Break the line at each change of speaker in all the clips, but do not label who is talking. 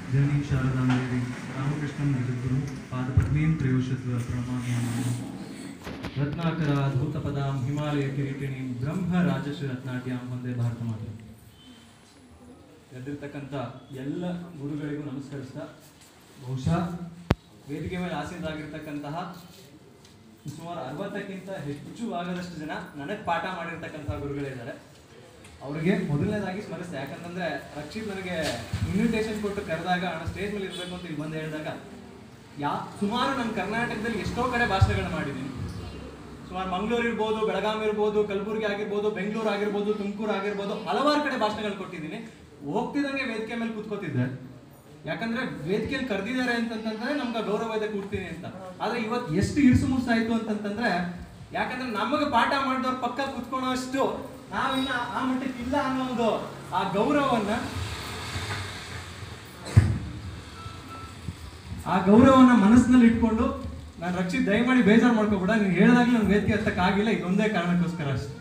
ಜನನೀಂ ಶಾರದಾಂಬೇರಿ ರಾಮಕೃಷ್ಣಂ ಜಗದ್ಗುರು ಪಾದಪದ್ಮೀಂ ತ್ರಯೋಷತ್ವ ಪ್ರಣಮಾಮ್ಯಾಮಿ ರತ್ನಾಕರ ಅದ್ಭುತ ಪದಾಂ ಹಿಮಾಲಯ ಕಿರೀಟಿಣೀಂ ಬ್ರಹ್ಮ ರಾಜಶ್ರೀ ರತ್ನಾಟ್ಯಾಂ ಒಂದೇ ಭಾರತ ಮಾತೆ ಎದ್ದಿರ್ತಕ್ಕಂಥ ಎಲ್ಲ ಗುರುಗಳಿಗೂ ನಮಸ್ಕರಿಸ್ತಾ ಬಹುಶಃ ವೇದಿಕೆ ಮೇಲೆ ಆಸೀನರಾಗಿರ್ತಕ್ಕಂತಹ ಸುಮಾರು ಅರವತ್ತಕ್ಕಿಂತ ಹೆಚ್ಚು ಆಗದಷ್ಟು ಜನ ನನಗೆ ಪಾಠ ಮಾಡಿರ್ತಕ್ಕಂತಹ ಗುರುಗಳಿದ್ದಾರೆ ಅವರಿಗೆ ಮೊದಲನೇದಾಗಿ ಸ್ಮರಿಸ್ತೆ ಯಾಕಂತಂದ್ರೆ ರಕ್ಷಿತ್ ನನಗೆ ಇನ್ವಿಟೇಷನ್ ಕೊಟ್ಟು ಕರೆದಾಗ ಅಣ್ಣ ಸ್ಟೇಜ್ ಮೇಲೆ ಇರಬೇಕು ಅಂತ ಇಲ್ಲಿ ಬಂದು ಹೇಳಿದಾಗ ಯಾ ಸುಮಾರು ನನ್ನ ಕರ್ನಾಟಕದಲ್ಲಿ ಎಷ್ಟೋ ಕಡೆ ಭಾಷಣಗಳನ್ನ ಮಾಡಿದ್ದೀನಿ ಸುಮಾರು ಮಂಗಳೂರು ಇರ್ಬೋದು ಬೆಳಗಾವಿ ಇರ್ಬೋದು ಕಲಬುರಗಿ ಆಗಿರ್ಬೋದು ಬೆಂಗಳೂರು ಆಗಿರ್ಬೋದು ತುಮಕೂರು ಆಗಿರ್ಬೋದು ಹಲವಾರು ಕಡೆ ಭಾಷಣಗಳು ಕೊಟ್ಟಿದ್ದೀನಿ ಹೋಗ್ತಿದ್ದಂಗೆ ವೇದಿಕೆ ಮೇಲೆ ಕೂತ್ಕೋತಿದ್ದೆ ಯಾಕಂದ್ರೆ ವೇದಿಕೆಯಲ್ಲಿ ಕರೆದಿದ್ದಾರೆ ಅಂತಂತಂದ್ರೆ ನಮ್ಗೆ ಗೌರವ ಇದೆ ಕೂಡ್ತೀನಿ ಅಂತ ಆದ್ರೆ ಇವತ್ತು ಎಷ್ಟು ಇರ್ಸು ಮುರ್ಸಾಯ್ತು ಅಂತಂತಂದ್ರೆ ಯಾಕಂದ್ರೆ ನಮಗೆ ಪಾಠ ಮಾಡಿದವ್ರ ಪಕ್ಕ ಕುತ್ಕೊಳ್ಳೋ ಅಷ್ಟು ನಾವಿನ್ನ ಆ ಮಟ್ಟಕ್ಕೆ ಇಲ್ಲ ಅನ್ನೋ ಒಂದು ಆ ಗೌರವವನ್ನ ಆ ಗೌರವವನ್ನ ಮನಸ್ಸಿನಲ್ಲಿ ಇಟ್ಕೊಂಡು ನಾನು ರಕ್ಷಿತ್ ದಯಮಾಡಿ ಬೇಜಾರು ಮಾಡ್ಕೋಬೇಡ ನೀನು ಹೇಳಿದಾಗಲೇ ನಾನು ವೇದಿಕೆ ಹತ್ತಕ್ಕಾಗಿಲ್ಲ ಇದೊಂದೇ ಕಾರಣಕ್ಕೋಸ್ಕರ ಅಷ್ಟೇ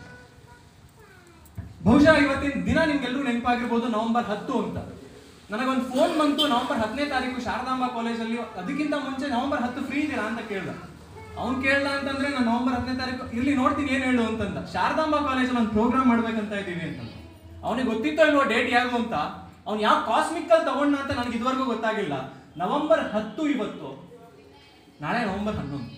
ಬಹುಶಃ ಇವತ್ತಿನ ದಿನ ನಿಮ್ಗೆಲ್ಲರೂ ನೆನಪಾಗಿರ್ಬೋದು ನವೆಂಬರ್ ಹತ್ತು ಅಂತ ನನಗೊಂದು ಫೋನ್ ಬಂತು ನವೆಂಬರ್ ಹತ್ತನೇ ತಾರೀಕು ಶಾರದಾಂಬ ಕಾಲೇಜಲ್ಲಿ ಅದಕ್ಕಿಂತ ಮುಂಚೆ ನವೆಂಬರ್ ಹತ್ತು ಫ್ರೀ ಇದೀರಾ ಅಂತ ಕೇಳ್ದ ಅವ್ನು ಕೇಳ್ದ ಅಂತಂದ್ರೆ ನಾನು ನವೆಂಬರ್ ಹತ್ತನೇ ತಾರೀಕು ಇಲ್ಲಿ ನೋಡ್ತೀನಿ ಏನ್ ಹೇಳು ಅಂತಂದ ಶಾರದಾಂಬ ಕಾಲೇಜಲ್ಲಿ ಒಂದು ಪ್ರೋಗ್ರಾಮ್ ಮಾಡ್ಬೇಕಂತ ಇದ್ದೀವಿ ಅಂತ ಅವನಿಗೆ ಗೊತ್ತಿತ್ತೋ ಇಲ್ವೋ ಡೇಟ್ ಯಾವುದು ಅಂತ ಅವ್ನು ಯಾವ ಕಾಸ್ಮಿಕಲ್ ತಗೊಂಡ ಅಂತ ನನಗೆ ಇದುವರೆಗೂ ಗೊತ್ತಾಗಿಲ್ಲ ನವೆಂಬರ್ ಹತ್ತು ಇವತ್ತು ನಾಳೆ ನವೆಂಬರ್ ಹನ್ನೊಂದು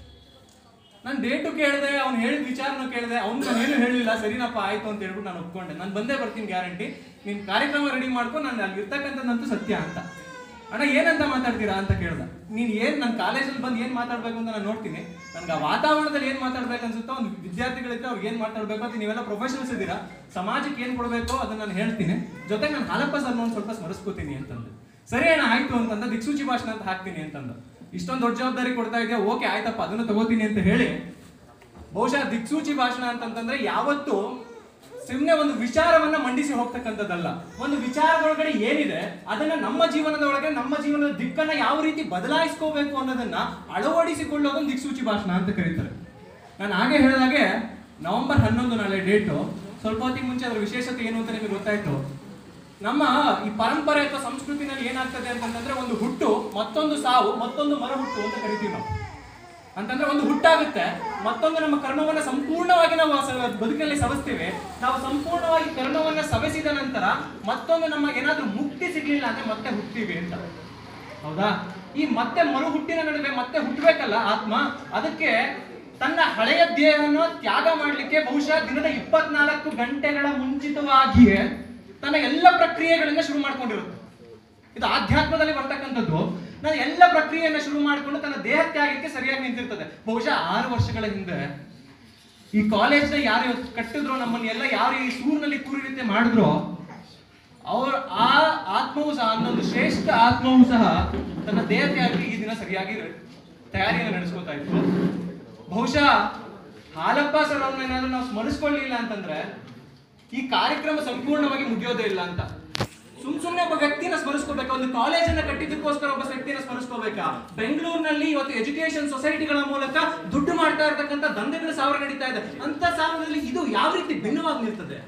ನಾನು ಡೇಟು ಕೇಳಿದೆ ಅವ್ನು ಹೇಳಿದ ವಿಚಾರನೂ ಕೇಳಿದೆ ಅವ್ನು ನಾನು ಏನು ಹೇಳಿಲ್ಲ ಸರಿನಪ್ಪ ಆಯ್ತು ಅಂತ ಹೇಳ್ಬಿಟ್ಟು ನಾನು ಒಪ್ಕೊಂಡೆ ನಾನು ಬಂದೇ ಬರ್ತೀನಿ ಗ್ಯಾರಂಟಿ ನೀನು ಕಾರ್ಯಕ್ರಮ ರೆಡಿ ಮಾಡ್ಕೊಂಡು ನಾನು ಅಲ್ಲಿ ಇರ್ತಕ್ಕಂಥದ್ದಂತೂ ಸತ್ಯ ಅಂತ ಅಣ್ಣ ಏನಂತ ಮಾತಾಡ್ತೀರಾ ಅಂತ ಕೇಳ್ದ ನೀನು ಏನು ನನ್ನ ಕಾಲೇಜಲ್ಲಿ ಬಂದು ಏನು ಮಾತಾಡ್ಬೇಕು ಅಂತ ನಾನು ನೋಡ್ತೀನಿ ನನಗೆ ಆ ವಾತಾವರಣದಲ್ಲಿ ಏನು ಮಾತಾಡ್ಬೇಕು ಅನ್ಸುತ್ತೋ ಒಂದು ವಿದ್ಯಾರ್ಥಿಗಳಿದ್ರೆ ಅವ್ರಿಗೆ ಏನು ಮಾತಾಡ್ಬೇಕು ಅಂತ ನೀವೆಲ್ಲ ಪ್ರೊಫೆಷನಲ್ಸ್ ಇದ್ದೀರಾ ಸಮಾಜಕ್ಕೆ ಏನು ಕೊಡಬೇಕು ಅದನ್ನ ನಾನು ಹೇಳ್ತೀನಿ ಜೊತೆಗೆ ನಾನು ಹಾಲಪ್ಪ ಸರ್ ಒಂದು ಸ್ವಲ್ಪ ಸ್ಮರಿಸ್ಕೋತೀನಿ ಅಂತಂದು ಸರಿ ಅಣ್ಣ ಆಯ್ತು ಅಂತಂದ ದಿಕ್ಸೂಚಿ ಭಾಷಣ ಅಂತ ಹಾಕ್ತೀನಿ ಅಂತಂದ ಇಷ್ಟೊಂದು ದೊಡ್ಡ ಜವಾಬ್ದಾರಿ ಕೊಡ್ತಾ ಇದೆಯಾ ಓಕೆ ಆಯ್ತಪ್ಪ ಅದನ್ನು ತಗೋತೀನಿ ಅಂತ ಹೇಳಿ ಬಹುಶಃ ದಿಕ್ಸೂಚಿ ಭಾಷಣ ಅಂತಂತಂದ್ರೆ ಯಾವತ್ತು ಸುಮ್ಮನೆ ಒಂದು ವಿಚಾರವನ್ನ ಮಂಡಿಸಿ ಹೋಗ್ತಕ್ಕಂಥದ್ದಲ್ಲ ಒಂದು ವಿಚಾರದೊಳಗಡೆ ಏನಿದೆ ಅದನ್ನ ನಮ್ಮ ಜೀವನದ ಒಳಗೆ ನಮ್ಮ ಜೀವನದ ದಿಕ್ಕನ್ನ ಯಾವ ರೀತಿ ಬದಲಾಯಿಸ್ಕೋಬೇಕು ಅನ್ನೋದನ್ನ ಅಳವಡಿಸಿಕೊಳ್ಳೋದೊಂದು ದಿಕ್ಸೂಚಿ ಭಾಷಣ ಅಂತ ಕರೀತಾರೆ ನಾನು ಹಾಗೆ ಹೇಳಿದಾಗೆ ನವೆಂಬರ್ ಹನ್ನೊಂದು ನಾಳೆ ಡೇಟು ಸ್ವಲ್ಪ ಹೊತ್ತಿಗೆ ಮುಂಚೆ ಅದರ ವಿಶೇಷತೆ ಏನು ಅಂತ ನಿಮಗೆ ಗೊತ್ತಾಯ್ತು ನಮ್ಮ ಈ ಪರಂಪರೆ ಅಥವಾ ಸಂಸ್ಕೃತಿನಲ್ಲಿ ಏನಾಗ್ತದೆ ಅಂತಂದ್ರೆ ಒಂದು ಹುಟ್ಟು ಮತ್ತೊಂದು ಸಾವು ಮತ್ತೊಂದು ಮರ ಹುಟ್ಟು ಅಂತ ಕರಿತೀವಿ ನಾವು ಅಂತಂದ್ರೆ ಒಂದು ಹುಟ್ಟಾಗುತ್ತೆ ಮತ್ತೊಂದು ನಮ್ಮ ಕರ್ಮವನ್ನ ಸಂಪೂರ್ಣವಾಗಿ ನಾವು ಆ ಸ- ಬದುಕಿನಲ್ಲಿ ಸವಿಸ್ತೀವಿ ನಾವು ಸಂಪೂರ್ಣವಾಗಿ ಕರ್ಮವನ್ನ ಸವೆಸಿದ ನಂತರ ಮತ್ತೊಂದು ನಮಗೆ ಏನಾದ್ರೂ ಮುಕ್ತಿ ಸಿಗ್ಲಿಲ್ಲ ಅಂದ್ರೆ ಮತ್ತೆ ಹುಟ್ತೀವಿ ಅಂತ ಹೌದಾ ಈ ಮತ್ತೆ ಮರು ಹುಟ್ಟಿನ ನಡುವೆ ಮತ್ತೆ ಹುಟ್ಟಬೇಕಲ್ಲ ಆತ್ಮ ಅದಕ್ಕೆ ತನ್ನ ಹಳೆಯ ದೇಹವನ್ನು ತ್ಯಾಗ ಮಾಡಲಿಕ್ಕೆ ಬಹುಶಃ ದಿನದ ಇಪ್ಪತ್ನಾಲ್ಕು ಗಂಟೆಗಳ ಮುಂಚಿತವಾಗಿಯೇ ತನ್ನ ಎಲ್ಲ ಪ್ರಕ್ರಿಯೆಗಳನ್ನ ಶುರು ಮಾಡ್ಕೊಂಡಿರುತ್ತೆ ಇದು ಆಧ್ಯಾತ್ಮದಲ್ಲಿ ಬರ್ತಕ್ಕಂಥದ್ದು ನಾನು ಎಲ್ಲ ಪ್ರಕ್ರಿಯೆಯನ್ನ ಶುರು ಮಾಡಿಕೊಂಡು ತನ್ನ ದೇಹ ತ್ಯಾಗಕ್ಕೆ ಸರಿಯಾಗಿ ನಿಂತಿರ್ತದೆ ಬಹುಶಃ ಆರು ವರ್ಷಗಳ ಹಿಂದೆ ಈ ಕಾಲೇಜ್ನ ಯಾರು ಇವತ್ತು ಕಟ್ಟಿದ್ರೋ ನಮ್ಮನ್ನ ಎಲ್ಲ ಯಾರು ಈ ಸೂರಿನಲ್ಲಿ ಕೂರಿ ರೀತಿ ಮಾಡಿದ್ರೋ ಅವ್ರ ಆ ಆತ್ಮವು ಸಹ ಅನ್ನೊಂದು ಶ್ರೇಷ್ಠ ಆತ್ಮವು ಸಹ ತನ್ನ ದೇಹ ತ್ಯಾಗಕ್ಕೆ ಈ ದಿನ ಸರಿಯಾಗಿ ತಯಾರಿಯನ್ನು ನಡೆಸ್ಕೊತಾ ಇತ್ತು ಬಹುಶಃ ಹಾಲಪ್ಪ ಸರ್ ಅವ್ರನ್ನ ಏನಾದ್ರೂ ನಾವು ಸ್ಮರಿಸ್ಕೊಳ್ಳಿಲ್ಲ ಅಂತಂದ್ರೆ ಈ ಕಾರ್ಯಕ್ರಮ ಸಂಪೂರ್ಣವಾಗಿ ಮುಗಿಯೋದೇ ಇಲ್ಲ ಅಂತ ಸುಮ್ ಸುಮ್ನೆ ಒಬ್ಬ ವ್ಯಕ್ತಿನ ಸ್ಮರಿಸ್ಕೋಬೇಕಾ ಒಂದು ಕಾಲೇಜನ್ನ ಕಟ್ಟಿದ್ದಕ್ಕೋಸ್ಕರ ಒಬ್ಬ ವ್ಯಕ್ತಿನ ಸ್ಮರಿಸ್ಕೋಬೇಕಾ ಬೆಂಗಳೂರಿನಲ್ಲಿ ಇವತ್ತು ಎಜುಕೇಶನ್ ಸೊಸೈಟಿಗಳ ಮೂಲಕ ದುಡ್ಡು ಮಾಡ್ತಾ ಇರತಕ್ಕಂತ ದಂಧೆಗಳ ಸಾವಿರ ನಡೀತಾ ಇದೆ ಅಂತ ಸಾವಿರದಲ್ಲಿ ಇದು ಯಾವ ರೀತಿ ಭಿನ್ನವಾಗಿ ನಿಲ್ತದೆ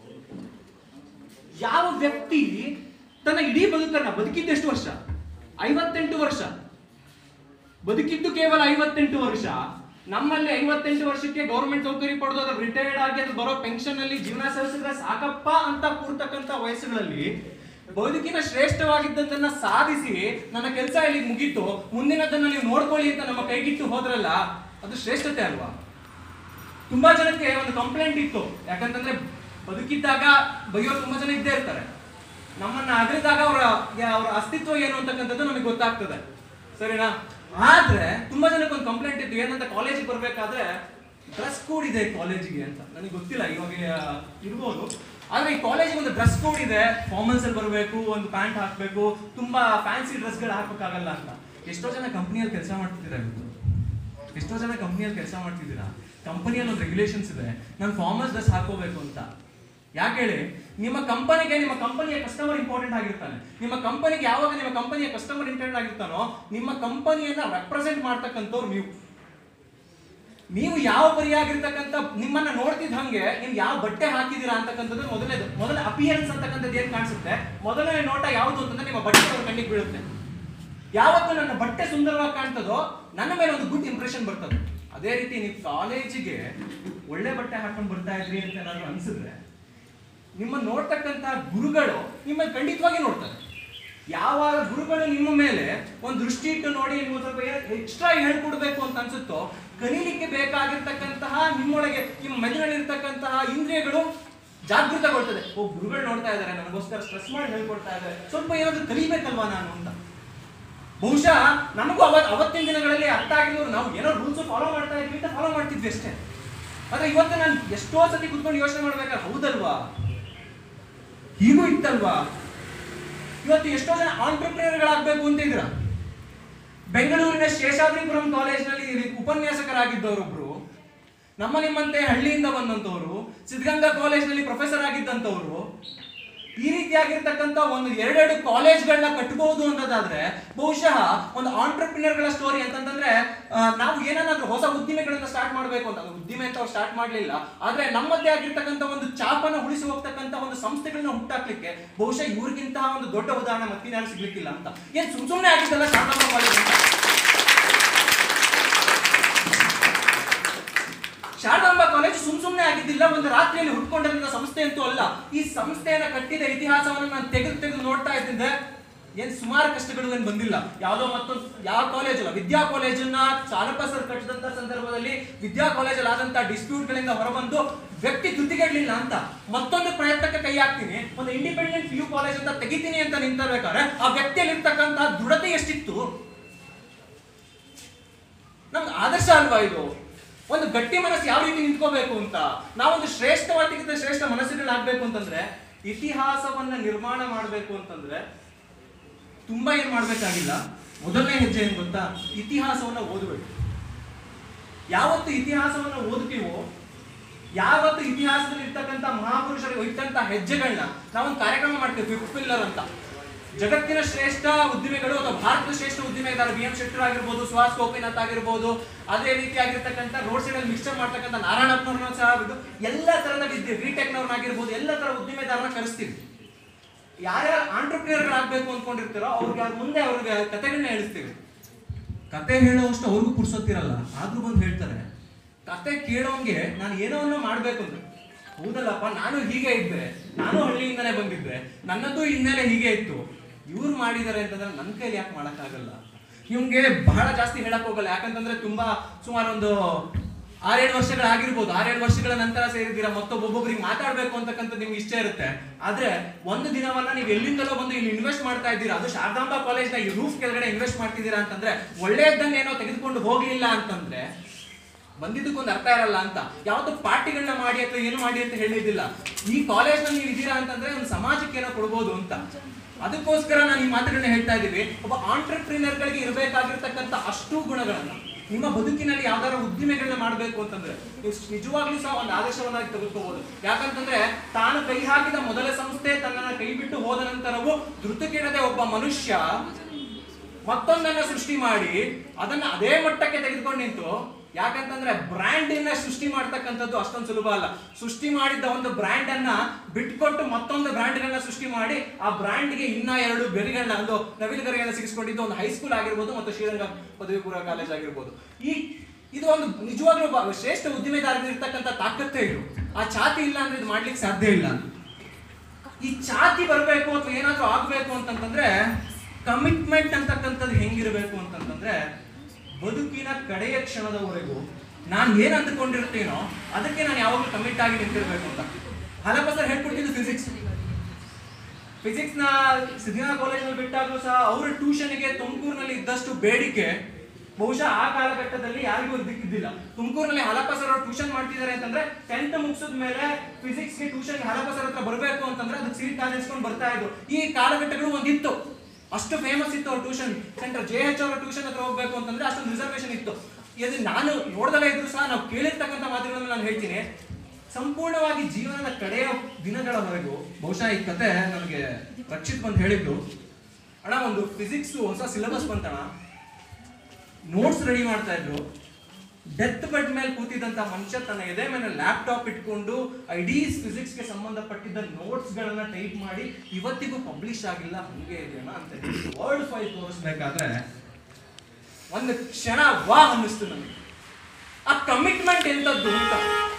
ಯಾವ ವ್ಯಕ್ತಿ ತನ್ನ ಇಡೀ ಬದುಕನ್ನ ಬದುಕಿದ್ದೆಷ್ಟು ವರ್ಷ ಐವತ್ತೆಂಟು ವರ್ಷ ಬದುಕಿದ್ದು ಕೇವಲ ಐವತ್ತೆಂಟು ವರ್ಷ ನಮ್ಮಲ್ಲಿ ಐವತ್ತೆಂಟು ವರ್ಷಕ್ಕೆ ಗೌರ್ಮೆಂಟ್ ಸೌಕರ್ಯ ಪಡೆದು ಅದ್ರ ರಿಟೈರ್ಡ್ ಆಗಿ ಅದು ಬರೋ ಪೆನ್ಷನ್ ಅಲ್ಲಿ ಜೀವನ ಸಲ್ಲಿಸಿದ್ರೆ ಸಾಕಪ್ಪ ಅಂತ ಕೂರ್ತಕ್ಕಂಥ ವಯಸ್ಸುಗಳಲ್ಲಿ ಬದುಕಿನ ಶ್ರೇಷ್ಠವಾಗಿದ್ದದನ್ನ ಸಾಧಿಸಿ ನನ್ನ ಕೆಲಸ ಇಲ್ಲಿ ಮುಗೀತು ಮುಂದಿನದನ್ನ ನೀವು ನೋಡ್ಕೊಳ್ಳಿ ಅಂತ ನಮ್ಮ ಕೈಗಿಟ್ಟು ಹೋದ್ರಲ್ಲ ಅದು ಶ್ರೇಷ್ಠತೆ ಅಲ್ವಾ ತುಂಬಾ ಜನಕ್ಕೆ ಒಂದು ಕಂಪ್ಲೇಂಟ್ ಇತ್ತು ಯಾಕಂತಂದ್ರೆ ಬದುಕಿದ್ದಾಗ ಬೈಯೋರು ತುಂಬಾ ಜನ ಇದ್ದೇ ಇರ್ತಾರೆ ನಮ್ಮನ್ನ ಅಗಲಿದಾಗ ಅವರ ಅವರ ಅಸ್ತಿತ್ವ ಏನು ಅಂತಕ್ಕಂಥದ್ದು ನಮಗೆ ಗೊತ್ತಾಗ್ತದೆ ಸರಿನಾ ಆದ್ರೆ ತುಂಬಾ ಜನಕ್ಕೆ ಒಂದು ಕಂಪ್ಲೇಂಟ್ ಇತ್ತು ಏನಂತ ಕಾಲೇಜಿಗೆ ಬರ್ಬೇಕಾದ್ರೆ ಡ್ರೆಸ್ ಕೋಡ್ ಇದೆ ಕಾಲೇಜಿಗೆ ಅಂತ ನನಗೆ ಗೊತ್ತಿಲ್ಲ ಇವಾಗ ಇರ್ಬೋದು ಆದ್ರೆ ಈ ಕಾಲೇಜಿಗೆ ಒಂದು ಡ್ರೆಸ್ ಕೋಡ್ ಇದೆ ಫಾರ್ಮಲ್ಸ್ ಅಲ್ಲಿ ಬರಬೇಕು ಒಂದು ಪ್ಯಾಂಟ್ ಹಾಕ್ಬೇಕು ತುಂಬಾ ಫ್ಯಾನ್ಸಿ ಡ್ರೆಸ್ಗಳು ಹಾಕ್ಬೇಕಾಗಲ್ಲ ಅಂತ ಎಷ್ಟೋ ಜನ ಕಂಪ್ನಿಯಲ್ಲಿ ಕೆಲಸ ಮಾಡ್ತಿದ್ದೀರಾ ಇವತ್ತು ಎಷ್ಟೋ ಜನ ಕಂಪ್ನಿಯಲ್ಲಿ ಕೆಲಸ ಮಾಡ್ತಿದ್ದೀರಾ ಕಂಪನಿಯಲ್ಲಿ ಒಂದು ರೆಗ್ಯುಲೇಷನ್ಸ್ ಇದೆ ನಾನು ಫಾರ್ಮಲ್ಸ್ ಡ್ರೆಸ್ ಹಾಕೋಬೇಕು ಅಂತ ಯಾಕೆ ಹೇಳಿ ನಿಮ್ಮ ಕಂಪನಿಗೆ ನಿಮ್ಮ ಕಂಪನಿಯ ಕಸ್ಟಮರ್ ಇಂಪಾರ್ಟೆಂಟ್ ಆಗಿರ್ತಾನೆ ನಿಮ್ಮ ಕಂಪನಿಗೆ ಯಾವಾಗ ನಿಮ್ಮ ಕಂಪನಿಯ ಕಸ್ಟಮರ್ ಇಂಪಾರ್ಟೆಂಟ್ ಆಗಿರ್ತಾನೋ ನಿಮ್ಮ ಕಂಪನಿಯನ್ನ ರೆಪ್ರೆಸೆಂಟ್ ಮಾಡ್ತಕ್ಕಂಥವ್ರು ನೀವು ನೀವು ಯಾವ ಪರಿಯಾಗಿರ್ತಕ್ಕಂಥ ನಿಮ್ಮನ್ನ ನೋಡ್ತಿದ್ದ ಹಂಗೆ ನೀವು ಯಾವ ಬಟ್ಟೆ ಹಾಕಿದೀರಾ ಅಂತಕ್ಕಂಥದ್ದು ಮೊದಲನೇದು ಮೊದಲ ಅಪಿಯರೆನ್ಸ್ ಅಂತಕ್ಕಂಥದ್ದು ಏನ್ ಕಾಣಿಸುತ್ತೆ ಮೊದಲನೇ ನೋಟ ಯಾವುದು ಅಂತಂದ್ರೆ ನಿಮ್ಮ ಬಟ್ಟೆ ಅವ್ರ ಕಣ್ಣಿಗೆ ಬೀಳುತ್ತೆ ಯಾವತ್ತು ನನ್ನ ಬಟ್ಟೆ ಸುಂದರವಾಗಿ ಕಾಣ್ತದೋ ನನ್ನ ಮೇಲೆ ಒಂದು ಗುಡ್ ಇಂಪ್ರೆಷನ್ ಬರ್ತದೆ ಅದೇ ರೀತಿ ನೀವು ಕಾಲೇಜಿಗೆ ಒಳ್ಳೆ ಬಟ್ಟೆ ಹಾಕೊಂಡು ಬರ್ತಾ ಇದ್ರಿ ಅಂತ ಏನಾದ್ರು ಅನ್ಸಿದ್ರೆ ನಿಮ್ಮ ನೋಡ್ತಕ್ಕಂತ ಗುರುಗಳು ನಿಮ್ಮನ್ನು ಖಂಡಿತವಾಗಿ ನೋಡ್ತಾರೆ ಯಾವಾಗ ಗುರುಗಳು ನಿಮ್ಮ ಮೇಲೆ ಒಂದು ದೃಷ್ಟಿ ಇಟ್ಟು ನೋಡಿ ನೀವು ಸ್ವಲ್ಪ ಎಕ್ಸ್ಟ್ರಾ ಹೇಳ್ಕೊಡ್ಬೇಕು ಅಂತ ಅನ್ಸುತ್ತೋ ಕಲೀಲಿಕ್ಕೆ ಬೇಕಾಗಿರ್ತಕ್ಕಂತಹ ನಿಮ್ಮೊಳಗೆ ನಿಮ್ಮ ಮೆದುಳಲ್ಲಿರ್ತಕ್ಕಂತಹ ಇಂದ್ರಿಯಗಳು ಜಾಗೃತಗೊಳ್ತದೆ ಓ ಗುರುಗಳು ನೋಡ್ತಾ ಇದ್ದಾರೆ ನನಗೋಸ್ಕರ ಸ್ಟ್ರೆಸ್ ಮಾಡಿ ಹೇಳ್ಕೊಡ್ತಾ ಇದ್ದಾರೆ ಸ್ವಲ್ಪ ಏನಾದ್ರು ಕಲಿಬೇಕಲ್ವಾ ನಾನು ಅಂತ ಬಹುಶಃ ನಮಗೂ ಅವತ್ ಅವತ್ತಿನ ದಿನಗಳಲ್ಲಿ ಅರ್ಥ ಆಗಿದ್ರು ನಾವು ಏನೋ ರೂಲ್ಸ್ ಫಾಲೋ ಮಾಡ್ತಾ ಇದ್ವಿ ಅಂತ ಫಾಲೋ ಮಾಡ್ತಿದ್ವಿ ಅಷ್ಟೇ ಆದ್ರೆ ಇವತ್ತು ನಾನು ಎಷ್ಟೋ ಸತಿ ಕುತ್ಕೊಂಡು ಯೋಚನೆ ಮಾಡ್ಬೇಕಾದ್ರೆ ಹೌದಲ್ವಾ ಹೀಗೂ ಇತ್ತಲ್ವಾ ಇವತ್ತು ಎಷ್ಟೋ ಜನ ಆಂಟ್ರಪ್ರಿನರ್ಗಳಾಗಬೇಕು ಅಂತ ಇದ್ರ ಬೆಂಗಳೂರಿನ ಶೇಷಾದ್ರಿಪುರಂ ಕಾಲೇಜ್ನಲ್ಲಿ ಉಪನ್ಯಾಸಕರಾಗಿದ್ದವರೊಬ್ರು ನಮ್ಮ ನಿಮ್ಮಂತೆ ಹಳ್ಳಿಯಿಂದ ಬಂದಂತವರು ಸಿದ್ಧಗಂಗಾ ಕಾಲೇಜ್ನಲ್ಲಿ ಪ್ರೊಫೆಸರ್ ಆಗಿದ್ದಂತವರು ಈ ರೀತಿಯಾಗಿರ್ತಕ್ಕಂಥ ಒಂದು ಎರಡೆರಡು ಕಾಲೇಜ್ಗಳನ್ನ ಕಟ್ಟಬಹುದು ಅನ್ನೋದಾದ್ರೆ ಬಹುಶಃ ಒಂದು ಆಂಟ್ರಪ್ರಿನರ್ಗಳ ಸ್ಟೋರಿ ಅಂತಂದ್ರೆ ಆ, ನಾವು ಏನನ್ನಾದ್ರೂ ಹೊಸ ಉದ್ದಿಮೆಗಳನ್ನ ಸ್ಟಾರ್ಟ್ ಮಾಡಬೇಕು ಅಂತ ಅದು ಉದ್ದಿಮೆ ಅಂತ ಅವ್ರು ಸ್ಟಾರ್ಟ್ ಮಾಡಲಿಲ್ಲ ಆದ್ರೆ ನಮ್ಮದೇ ಆಗಿರ್ತಕ್ಕಂಥ ಒಂದು ಚಾಪನ ಉಳಿಸಿ ಹೋಗ್ತಕ್ಕಂಥ ಒಂದು ಸಂಸ್ಥೆಗಳನ್ನ ಹುಟ್ಟಾಕ್ಲಿಕ್ಕೆ ಬಹುಶಃ ಇವ್ರಿಗಿಂತಹ ಒಂದು ದೊಡ್ಡ ಉದಾಹರಣೆ ಮತ್ತಿನ್ಯಾರು ಸಿಗ್ಲಿಕ್ಕಿಲ್ಲ ಅಂತ ಏನ್ ಸುಮ್ ಸುಮ್ಮನೆ ಆಗಿದ್ದಲ್ಲ ಶಾರದಾ ಕಾಲೇಜ್ ಅಂತ ಶಾರದಾಂಬಾ ಕಾಲೇಜ್ ಸುಮ್ ಸುಮ್ನೆ ಆಗಿದ್ದಿಲ್ಲ ಒಂದು ರಾತ್ರಿಯಲ್ಲಿ ಹುಟ್ಕೊಂಡಿರೋ ಸಂಸ್ಥೆ ಅಂತೂ ಅಲ್ಲ ಈ ಸಂಸ್ಥೆಯನ್ನ ಕಟ್ಟಿದ ಇತಿಹಾಸವನ್ನು ನಾನು ತೆಗೆದು ತೆಗೆದು ನೋಡ್ತಾ ಇದ್ದಿದ್ದೆ ಏನ್ ಸುಮಾರು ಕಷ್ಟಗಳು ಏನ್ ಬಂದಿಲ್ಲ ಯಾವ್ದೋ ಮತ್ತೊಂದು ಯಾವ ಕಾಲೇಜ್ ಅಲ್ಲ ವಿದ್ಯಾ ಕಾಲೇಜನ್ನ ಚಾಲಕ ಸರ್ ಕಟ್ಟಿದಂತ ಸಂದರ್ಭದಲ್ಲಿ ವಿದ್ಯಾ ಕಾಲೇಜಲ್ಲಿ ಆದಂತ ಡಿಸ್ಪ್ಯೂಟ್ ಗಳಿಂದ ಹೊರಬಂದು ವ್ಯಕ್ತಿ ತುದಿಗೆಡ್ಲಿಲ್ಲ ಅಂತ ಮತ್ತೊಂದು ಪ್ರಯತ್ನಕ್ಕೆ ಕೈ ಹಾಕ್ತೀನಿ ಒಂದು ಇಂಡಿಪೆಂಡೆಂಟ್ ಪಿ ಯು ಕಾಲೇಜ್ ಅಂತ ತೆಗಿತೀನಿ ಅಂತ ನಿಂತಿರ್ಬೇಕಾದ್ರೆ ಆ ವ್ಯಕ್ತಿಯಲ್ಲಿ ಇರ್ತಕ್ಕಂತ ದೃಢತೆ ಎಷ್ಟಿತ್ತು ನಮ್ಗೆ ಆದರ್ಶ ಅಲ್ವಾ ಇದು ಒಂದು ಗಟ್ಟಿ ಮನಸ್ಸು ಯಾವ ರೀತಿ ನಿಂತ್ಕೋಬೇಕು ಅಂತ ನಾವೊಂದು ಶ್ರೇಷ್ಠವಾದ ಶ್ರೇಷ್ಠ ಮನಸ್ಸುಗಳಾಗ್ಬೇಕು ಅಂತಂದ್ರೆ ಇತಿಹಾಸವನ್ನ ನಿರ್ಮಾಣ ಮಾಡಬೇಕು ಅಂತಂದ್ರೆ ತುಂಬಾ ಏನ್ ಮಾಡ್ಬೇಕಾಗಿಲ್ಲ ಮೊದಲನೇ ಹೆಜ್ಜೆ ಏನ್ ಗೊತ್ತಾ ಇತಿಹಾಸವನ್ನ ಓದಬೇಕು ಯಾವತ್ತು ಇತಿಹಾಸವನ್ನ ಓದ್ತೀವೋ ಯಾವತ್ತು ಇತಿಹಾಸದಲ್ಲಿ ಇರ್ತಕ್ಕಂಥ ಮಹಾಪುರುಷರಿಗೆ ಇಟ್ಟಂತ ಹೆಜ್ಜೆಗಳನ್ನ ನಾವೊಂದು ಕಾರ್ಯಕ್ರಮ ಮಾಡ್ತೀವಿ ಫಿಫ್ತ್ ಪಿಲ್ಲರ್ ಅಂತ ಜಗತ್ತಿನ ಶ್ರೇಷ್ಠ ಉದ್ದಿಮೆಗಳು ಅಥವಾ ಭಾರತದ ಶ್ರೇಷ್ಠ ಉದ್ದಿಮೆದಾರ ಬಿ ಎಂ ಶೆಟ್ಟರ್ ಆಗಿರ್ಬೋದು ಸುಹಾಸ್ ಗೋಪಿನಾಥ್ ಆಗಿರ್ಬೋದು ಅದೇ ರೀತಿಯಾಗಿರ್ತಕ್ಕಂಥ ರೋಡ್ ಸೈಡ್ ಅಲ್ಲಿ ಮಿಕ್ಸ್ಚರ್ ಮಾಡ್ತಕ್ಕಂಥ ನಾರಾಯಣಪ್ಪನವ್ರನ್ನ ಸಹ ಬಿಟ್ಟು ಎಲ್ಲ ತರದ ವಿದ್ಯೆ ಬಿಟೆಕ್ನವ್ರನ್ನಾಗಿರ್ಬೋದು ಎಲ್ಲ ತರ ಉದ್ದಿಮೆದಾರನ ಕರೆಸ್ತೀವಿ ಯಾರ್ಯಾರು ಆಂಟ್ರಪ್ರಿಯರ್ಗಳಾಗಬೇಕು ಅನ್ಕೊಂಡಿರ್ತಾರೋ ಅವ್ರಿಗೆ ಅವ್ರ ಮುಂದೆ ಅವ್ರಿಗೆ ಕತೆಗಳನ್ನ ಹೇಳಿಸ್ತೀವಿ ಕತೆ ಹೇಳೋವಷ್ಟು ಅವ್ರಿಗೂ ಪುರ್ಸೊತ್ತಿರಲ್ಲ ಆದ್ರೂ ಬಂದು ಹೇಳ್ತಾರೆ ಕತೆ ಕೇಳೋಂಗೆ ನಾನು ಏನೋ ಅನ್ನೋ ಮಾಡ್ಬೇಕು ಅಂತ ಹೌದಲ್ಲಪ್ಪ ನಾನು ಹೀಗೆ ಇದ್ದೆ ನಾನು ಹಳ್ಳಿಯಿಂದನೇ ಬಂದಿದ್ದೆ ನನ್ನದು ಹಿನ್ನೆಲೆ ಹೀಗೆ ಇತ್ತು ಇವ್ರು ಮಾಡಿದ್ದಾರೆ ಅಂತಂದ್ರೆ ನನ್ನ ಕೈಲಿ ಯಾಕೆ ಮಾಡೋಕ್ಕಾಗಲ್ಲ ಇವ್ನಿಗೆ ಬಹಳ ಜಾಸ್ತಿ ಹೇಳಕ್ ಹೋಗಲ್ಲ ಯಾಕಂತಂದ್ರೆ ತುಂಬಾ ಸುಮಾರು ಒಂದು ಆರೇಳು ವರ್ಷಗಳಾಗಿರ್ಬೋದು ಆರೇಳು ವರ್ಷಗಳ ನಂತರ ಸೇರಿದ್ದೀರಾ ಮತ್ತೊಬ್ಬೊಬ್ಬೊಬ್ರಿಗೆ ಮಾತಾಡ್ಬೇಕು ಅಂತಕ್ಕಂಥ ನಿಮ್ಗೆ ಇಷ್ಟ ಇರುತ್ತೆ ಆದ್ರೆ ಒಂದು ದಿನವನ್ನ ನೀವು ಎಲ್ಲಿಂದಲೋ ಬಂದು ಇಲ್ಲಿ ಇನ್ವೆಸ್ಟ್ ಮಾಡ್ತಾ ಇದ್ದೀರಾ ಅದು ಶಾರದಾಂಬಾ ಕಾಲೇಜ್ನ ಈ ರೂಫ್ ಕೆಳಗಡೆ ಇನ್ವೆಸ್ಟ್ ಮಾಡ್ತಿದ್ದೀರಾ ಅಂತಂದ್ರೆ ಒಳ್ಳೆಯದನ್ನೇನೋ ತೆಗೆದುಕೊಂಡು ಹೋಗ್ಲಿಲ್ಲ ಅಂತಂದ್ರೆ ಬಂದಿದ್ದಕ್ಕೊಂದು ಅರ್ಥ ಇರಲ್ಲ ಅಂತ ಯಾವತ್ತು ಪಾರ್ಟಿಗಳನ್ನ ಮಾಡಿ ಅಥವಾ ಏನು ಮಾಡಿ ಅಂತ ಹೇಳಿದ್ದಿಲ್ಲ ಈ ಕಾಲೇಜ್ ನೀವು ಇದೀರಾ ಅಂತಂದ್ರೆ ಒಂದು ಸಮಾಜಕ್ಕೆ ಏನೋ ಕೊಡ್ಬೋದು ಅಂತ ಅದಕ್ಕೋಸ್ಕರ ನಾನು ಈ ಮಾತುಗಳನ್ನ ಹೇಳ್ತಾ ಇದ್ದೀವಿ ಒಬ್ಬ ಆಂಟ್ರಪ್ರಿನರ್ ಗಳಿಗೆ ಇರಬೇಕಾಗಿರ್ತಕ್ಕಂಥ ಅಷ್ಟು ಗುಣಗಳನ್ನ ನಿಮ್ಮ ಬದುಕಿನಲ್ಲಿ ಯಾವ್ದಾರ ಉದ್ದಿಮೆಗಳನ್ನ ಮಾಡಬೇಕು ಅಂತಂದ್ರೆ ನೀವು ನಿಜವಾಗ್ಲೂ ಸಹ ಒಂದು ಆದೇಶವನ್ನಾಗಿ ತೆಗೆದುಕೋಬಹುದು ಯಾಕಂತಂದ್ರೆ ತಾನು ಕೈ ಹಾಕಿದ ಮೊದಲ ಸಂಸ್ಥೆ ತನ್ನನ್ನ ಕೈ ಬಿಟ್ಟು ಹೋದ ನಂತರವೂ ಧೃತಕ್ಕಿಡದೆ ಒಬ್ಬ ಮನುಷ್ಯ ಮತ್ತೊಂದನ್ನ ಸೃಷ್ಟಿ ಮಾಡಿ ಅದನ್ನ ಅದೇ ಮಟ್ಟಕ್ಕೆ ತೆಗೆದುಕೊಂಡು ನಿಂತು ಯಾಕಂತಂದ್ರೆ ಬ್ರ್ಯಾಂಡ್ ಅನ್ನ ಸೃಷ್ಟಿ ಮಾಡ್ತಕ್ಕಂಥದ್ದು ಅಷ್ಟೊಂದು ಸುಲಭ ಅಲ್ಲ ಸೃಷ್ಟಿ ಮಾಡಿದ್ದ ಒಂದು ಬ್ರ್ಯಾಂಡ್ ಅನ್ನ ಬಿಟ್ಕೊಟ್ಟು ಮತ್ತೊಂದು ಬ್ರ್ಯಾಂಡ್ ಗಳನ್ನ ಸೃಷ್ಟಿ ಮಾಡಿ ಆ ಬ್ರ್ಯಾಂಡ್ ಗೆ ಇನ್ನ ಎರಡು ಗರಿಗಳನ್ನ ಒಂದು ನವಿಲು ಗರಿಗಳನ್ನ ಸಿಗಿಸ್ಕೊಂಡಿದ್ದು ಒಂದು ಹೈಸ್ಕೂಲ್ ಆಗಿರ್ಬೋದು ಮತ್ತು ಶ್ರೀರಂಗ ಪದವಿ ಪೂರ್ವ ಕಾಲೇಜ್ ಆಗಿರ್ಬೋದು ಈ ಇದು ಒಂದು ನಿಜವಾಗ್ಲೂ ಒಬ್ಬ ಶ್ರೇಷ್ಠ ಉದ್ದಿಮೆದಾರರಿಗೆ ಇರ್ತಕ್ಕಂಥ ತಾಕತ್ತೇ ಇದು ಆ ಛಾತಿ ಇಲ್ಲ ಅಂದ್ರೆ ಇದು ಮಾಡ್ಲಿಕ್ಕೆ ಸಾಧ್ಯ ಇಲ್ಲ ಈ ಛಾತಿ ಬರಬೇಕು ಅಥವಾ ಏನಾದ್ರೂ ಆಗ್ಬೇಕು ಅಂತಂತಂದ್ರೆ ಕಮಿಟ್ಮೆಂಟ್ ಅಂತಕ್ಕಂಥದ್ದು ಹೆಂಗಿರಬೇಕು ಅಂತಂತಂದ್ರೆ ಬದುಕಿನ ಕಡೆಯ ಕ್ಷಣದವರೆಗೂ ನಾನು ಏನ್ ಅಂದುಕೊಂಡಿರ್ತೀನೋ ಅದಕ್ಕೆ ನಾನು ಯಾವಾಗಲೂ ಕಮಿಟ್ ಆಗಿ ನಿಂತಿರ್ಬೇಕು ಅಂತ ಹಲಪ ಸರ್ ಹೇಳ್ಕೊಡ್ತಿದ್ದು ಫಿಸಿಕ್ಸ್ ಫಿಸಿಕ್ಸ್ ನ ಸಿದ್ಧಗಂಗಾ ಕಾಲೇಜಲ್ಲಿ ಬಿಟ್ಟಾಗಲೂ ಸಹ ಅವರ ಟ್ಯೂಷನ್ಗೆ ತುಮಕೂರಿನಲ್ಲಿ ಇದ್ದಷ್ಟು ಬೇಡಿಕೆ ಬಹುಶಃ ಆ ಕಾಲಘಟ್ಟದಲ್ಲಿ ಯಾರಿಗೂ ಇದ್ದಿದ್ದಿಲ್ಲ ತುಮಕೂರಿನಲ್ಲಿ ಹಲಪ ಸರ್ ಅವ್ರು ಟ್ಯೂಷನ್ ಮಾಡ್ತಿದ್ದಾರೆ ಅಂತಂದ್ರೆ ಟೆಂತ್ ಮುಗಿಸಿದ ಮೇಲೆ ಫಿಸಿಕ್ಸ್ಗೆ ಟ್ಯೂಷನ್ ಹಲಪ ಸರ್ ಹತ್ರ ಬರಬೇಕು ಅಂತಂದ್ರೆ ಅದಕ್ಕೆ ಸೀಟ್ ಕಾದಿಸ್ಕೊಂಡು ಬರ್ತಾ ಇದ್ರು ಈ ಕಾಲಘಟ್ಟಗಳು ಒಂದಿತ್ತು ಅಷ್ಟು ಫೇಮಸ್ ಇತ್ತು ಅವ್ರ ಟ್ಯೂಷನ್ ಸೆಂಟರ್ ಜೆ ಎಚ್ ಅವರ ಟ್ಯೂಷನ್ ಹತ್ರ ಹೋಗ್ಬೇಕು ಅಂತಂದ್ರೆ ಅಷ್ಟೊಂದು ರಿಸರ್ವೇಶನ್ ಇತ್ತು ಇದು ನಾನು ನೋಡ್ದಲೇ ಇದ್ರು ಸಹ ನಾವು ಕೇಳಿರ್ತಕ್ಕಂಥ ಮಾತುಗಳನ್ನ ನಾನು ಹೇಳ್ತೀನಿ ಸಂಪೂರ್ಣವಾಗಿ ಜೀವನದ ಕಡೆಯ ದಿನಗಳವರೆಗೂ ಬಹುಶಃ ಈ ಕತೆ ನನಗೆ ರಕ್ಷಿತ್ ಬಂದು ಹೇಳಿದ್ದು ಅಣ್ಣ ಒಂದು ಫಿಸಿಕ್ಸ್ ಹೊಸ ಸಿಲೆಬಸ್ ಬಂತಣ್ಣ ನೋಟ್ಸ್ ರೆಡಿ ಮಾಡ್ತಾ ಇದ್ರು ಡೆತ್ ಬೆಡ್ ಮೇಲೆ ಕೂತಿದ್ದಂತ ಮನುಷ್ಯ ತನ್ನ ಎದೆ ಮೇಲೆ ಲ್ಯಾಪ್ಟಾಪ್ ಇಟ್ಕೊಂಡು ಇಡೀ ಫಿಸಿಕ್ಸ್ ಗೆ ಸಂಬಂಧಪಟ್ಟಿದ್ದ ನೋಟ್ಸ್ ಗಳನ್ನ ಟೈಪ್ ಮಾಡಿ ಇವತ್ತಿಗೂ ಪಬ್ಲಿಷ್ ಆಗಿಲ್ಲ ಹಂಗೆ ಇದೆಯಲ್ಲ ಅಂತ ವರ್ಡ್ ಫೈಲ್ ತೋರಿಸ್ಬೇಕಾದ್ರೆ ಒಂದು ಕ್ಷಣ ವಾ ಅನ್ನಿಸ್ತು ನನಗೆ ಆ ಕಮಿಟ್ಮೆಂಟ್ ಎಂತದ್ದು ಅಂತ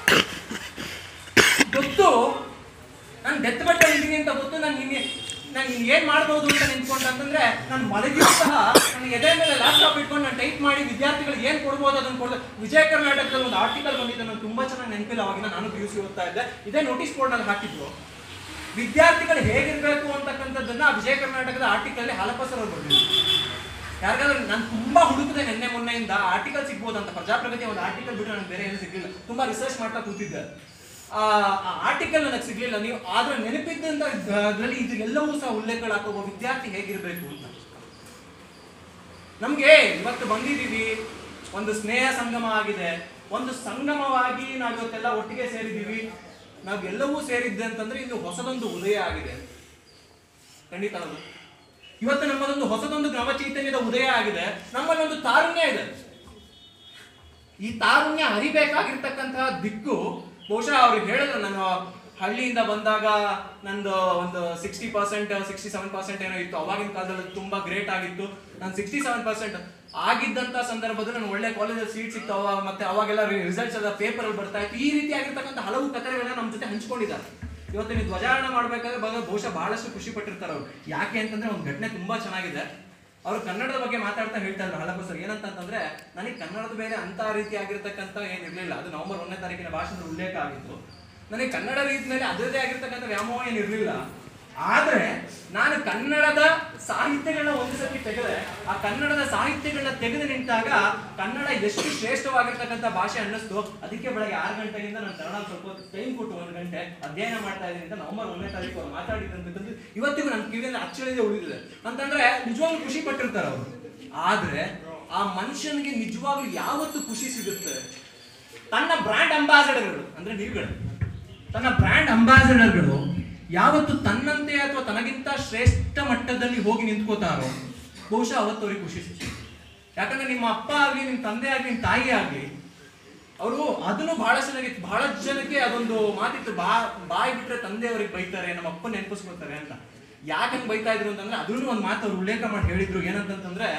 ಗೊತ್ತು ನಾನು ಡೆತ್ ಬೆಡ್ ಇದ್ದೀನಿ ಅಂತ ಗೊತ್ತು ನಾನು ನಿನ್ನೆ ನಾನು ಏನ್ ಮಾಡ್ಬೋದು ಅಂತ ನಿಂತ್ಕೊಂಡು ಅಂತಂದ್ರೆ ನಾನು ಮಲಗಿಯೂ ಸಹ ನನ್ನ ಎದೆ ಮೇಲೆ ಲ್ಯಾಪ್ಟಾಪ್ ಇಟ್ಕೊಂಡು ನಾನು ಟೈಪ್ ಮಾಡಿ ವಿದ್ಯಾರ್ಥಿಗಳಿಗೆ ಏನ್ ಕೊಡ್ಬೋದು ಅದನ್ನ ಕೊಡ್ಬೋದು ವಿಜಯ ಕರ್ನಾಟಕದಲ್ಲಿ ಒಂದು ಆರ್ಟಿಕಲ್ ಬಂದಿದೆ ನಾನು ತುಂಬಾ ಚೆನ್ನಾಗಿ ನೆನಪಿಲ್ಲ ಅವಾಗಿನ ನಾನು ಪಿ ಯು ಸಿ ಓದ್ತಾ ಇದ್ದೆ ಇದೇ ನೋಟಿಸ್ ಬೋರ್ಡ್ ನಲ್ಲಿ ಹಾಕಿದ್ರು ವಿದ್ಯಾರ್ಥಿಗಳು ಹೇಗಿರ್ಬೇಕು ಅಂತಕ್ಕಂಥದ್ದನ್ನ ಆ ವಿಜಯ ಕರ್ನಾಟಕದ ಆರ್ಟಿಕಲ್ ಅಲ್ಲಿ ಹಾಲಪ್ಪ ಸರ್ ಅವ್ರು ಬರ್ದಿದ್ರು ಯಾರಿಗಾದ್ರೂ ನಾನು ತುಂಬಾ ಹುಡುಕಿದೆ ನಿನ್ನೆ ಮೊನ್ನೆಯಿಂದ ಆರ್ಟಿಕಲ್ ಸಿಗ್ಬೋದು ಅಂತ ಪ್ರಜಾಪ್ರಗತಿ ಒಂದು ಆರ್ಟಿಕಲ್ ಬಿಟ್ಟು ನನಗೆ ಬೇರೆ ಏನು ಸಿಗ್ಲಿಲ್ಲ ತುಂಬಾ ರಿಸರ್ಚ್ ಮಾಡ್ತಾ ಕೂತಿದ್ದೆ ಆ ಆರ್ಟಿಕಲ್ ನನಗೆ ಸಿಗ್ಲಿಲ್ಲ ನೀವು ಆದ್ರೆ ನೆನಪಿದ್ದಂತ ಅದರಲ್ಲಿ ಇದು ಎಲ್ಲವೂ ಸಹ ಉಲ್ಲೇಖಗಳಾಕೋ ಒಬ್ಬ ವಿದ್ಯಾರ್ಥಿ ಹೇಗಿರ್ಬೇಕು ಅಂತ ನಮ್ಗೆ ಇವತ್ತು ಬಂದಿದೀವಿ ಒಂದು ಸ್ನೇಹ ಸಂಗಮ ಆಗಿದೆ ಒಂದು ಸಂಗಮವಾಗಿ ನಾವು ಇವತ್ತೆಲ್ಲ ಒಟ್ಟಿಗೆ ಸೇರಿದೀವಿ ನಾವು ಎಲ್ಲವೂ ಸೇರಿದ್ದೆ ಅಂತಂದ್ರೆ ಇದು ಹೊಸದೊಂದು ಉದಯ ಆಗಿದೆ ಖಂಡಿತ ಹೌದು ಇವತ್ತು ನಮ್ಮದೊಂದು ಹೊಸದೊಂದು ನವ ಚೈತನ್ಯದ ಉದಯ ಆಗಿದೆ ನಮ್ಮಲ್ಲಿ ಒಂದು ತಾರುಣ್ಯ ಇದೆ ಈ ತಾರುಣ್ಯ ಹರಿಬೇಕಾಗಿರ್ತಕ್ಕಂತಹ ದಿಕ್ಕು ಬಹುಶಃ ಅವ್ರಿಗೆ ಹೇಳಿದ್ರು ನಾನು ಹಳ್ಳಿಯಿಂದ ಬಂದಾಗ ನಂದು ಒಂದು sixty percent sixty seven percent ಏನೋ ಇತ್ತು ಅವಾಗಿನ ಕಾಲದಲ್ಲಿ ಅದು ತುಂಬಾ ಗ್ರೇಟ್ ಆಗಿತ್ತು ನಾನು ಸಿಕ್ಸ್ಟಿ ಸೆವೆನ್ ಪರ್ಸೆಂಟ್ ಆಗಿದ್ದಂತ ಸಂದರ್ಭದಲ್ಲಿ ನಾನು ಒಳ್ಳೆ ಕಾಲೇಜಲ್ಲಿ ಸೀಟ್ ಸಿಕ್ತು ಅವಾಗ ಮತ್ತೆ ಅವಾಗೆಲ್ಲ ರಿಸಲ್ಟ್ಸ್ ಎಲ್ಲ ಪೇಪರ್ ಅಲ್ಲಿ ಬರ್ತಾ ಇತ್ತು ಈ ರೀತಿ ಆಗಿರ್ತಕ್ಕಂಥ ಹಲವು ಕಥೆಗಳನ್ನ ನಮ್ಮ ಜೊತೆ ಹಂಚ್ಕೊಂಡಿದ್ದಾರೆ ಇವತ್ತು ನೀವು ಧ್ವಜಾರೋಹಣ ಮಾಡ್ಬೇಕಾದ್ರೆ ಬಂದಾಗ ಬಹುಶಃ ಬಹಳಷ್ಟು ಖುಷಿ ಪಟ್ಟಿರ್ತಾರೆ ಅವ್ರು ಯಾಕೆ ಅಂತಂದ್ರೆ ಒಂದು ಘಟನೆ ತುಂಬಾ ಚೆನ್ನಾಗಿದೆ ಅವರು ಕನ್ನಡದ ಬಗ್ಗೆ ಮಾತಾಡ್ತಾ ಹೇಳ್ತಾ ಇದ್ರು ಹಳಪ ಸರ್ ಏನಂತ ಅಂತಂದ್ರೆ ನನಗೆ ಕನ್ನಡದ ಬೇರೆ ಅಂತ ರೀತಿ ಆಗಿರ್ತಕ್ಕಂಥ ಏನಿರ್ಲಿಲ್ಲ ಅದು ನವೆಂಬರ್ ಒಂದನೇ ತಾರೀಕಿನ ಭಾಷಣದ ಉಲ್ಲೇಖ ಆಗಿತ್ತು ನನಗೆ ಕನ್ನಡ ರೀತಿಯಲ್ಲಿ ಅದರದೇ ಆಗಿರ್ತಕ್ಕಂಥ ವ್ಯಾಮೋಹ ಏನಿರ್ಲಿಲ್ಲ ಆದ್ರೆ ನಾನು ಕನ್ನಡದ ಸಾಹಿತ್ಯಗಳನ್ನ ಒಂದು ಸತಿ ತೆಗೆದೆ ಆ ಕನ್ನಡದ ಸಾಹಿತ್ಯಗಳನ್ನ ತೆಗೆದು ನಿಂತಾಗ ಕನ್ನಡ ಎಷ್ಟು ಶ್ರೇಷ್ಠವಾಗಿರ್ತಕ್ಕಂಥ ಭಾಷೆ ಅನ್ನಿಸ್ತು ಅದಕ್ಕೆ ಬೆಳಗ್ಗೆ ಆರು ಗಂಟೆಯಿಂದ ನಾನು ಕನ್ನಡ ಸ್ವಲ್ಪ ಟೈಮ್ ಕೊಟ್ಟು ಒಂದು ಗಂಟೆ ಅಧ್ಯಯನ ಮಾಡ್ತಾ ಇದ್ದೀನಿ ಅಂತ ನವೆಂಬರ್ ಒಂದನೇ ತಾರೀಕು ಅವ್ರು ಮಾತಾಡಿದಂತಂದ್ರೆ ಇವತ್ತಿಗೂ ನನ್ನ ಕಿವಿಯಲ್ಲಿ ಅಚ್ಚಳಿದೆ ಉಳಿದಿದೆ ಅಂತಂದ್ರೆ ನಿಜವಾಗ್ಲೂ ಖುಷಿ ಪಟ್ಟಿರ್ತಾರೆ ಅವರು ಆದ್ರೆ ಆ ಮನುಷ್ಯನಿಗೆ ನಿಜವಾಗ್ಲೂ ಯಾವತ್ತು ಖುಷಿ ಸಿಗುತ್ತೆ ತನ್ನ ಬ್ರ್ಯಾಂಡ್ ಅಂಬಾಸಡರ್ಗಳು ಅಂದ್ರೆ ನೀವುಗಳು ತನ್ನ ಬ್ರ್ಯಾಂಡ್ ಅಂಬಾಸಡರ್ಗಳು ಯಾವತ್ತು ತನ್ನಂತೆ ಅಥವಾ ತನಗಿಂತ ಶ್ರೇಷ್ಠ ಮಟ್ಟದಲ್ಲಿ ಹೋಗಿ ನಿಂತ್ಕೋತಾರೋ ಬಹುಶಃ ಅವತ್ತು ಅವ್ರಿಗೆ ಖುಷಿ ಸಿಗ್ತದೆ ಯಾಕಂದ್ರೆ ನಿಮ್ಮ ಅಪ್ಪ ಆಗ್ಲಿ ನಿಮ್ಮ ತಂದೆ ಆಗ್ಲಿ ನಿಮ್ಮ ತಾಯಿ ಆಗ್ಲಿ ಅವರು ಅದನ್ನು ಬಹಳಷ್ಟು ಜನಕ್ಕೆ ಬಹಳ ಜನಕ್ಕೆ ಅದೊಂದು ಮಾತಿತ್ತು ಬಾ ಬಾಯಿ ಬಿಟ್ರೆ ತಂದೆಯವರಿಗೆ ಬೈತಾರೆ ನಮ್ಮ ಅಪ್ಪ ನೆನಪಿಸ್ಕೊತಾರೆ ಅಂತ ಯಾಕಂಗ್ ಬೈತಾ ಇದ್ರು ಅಂತಂದ್ರೆ ಅದನ್ನು ಒಂದು ಮಾತು ಅವ್ರು ಉಲ್ಲೇಖ ಮಾಡಿ ಹೇಳಿದ್ರು ಏನಂತಂತಂದ್ರೆ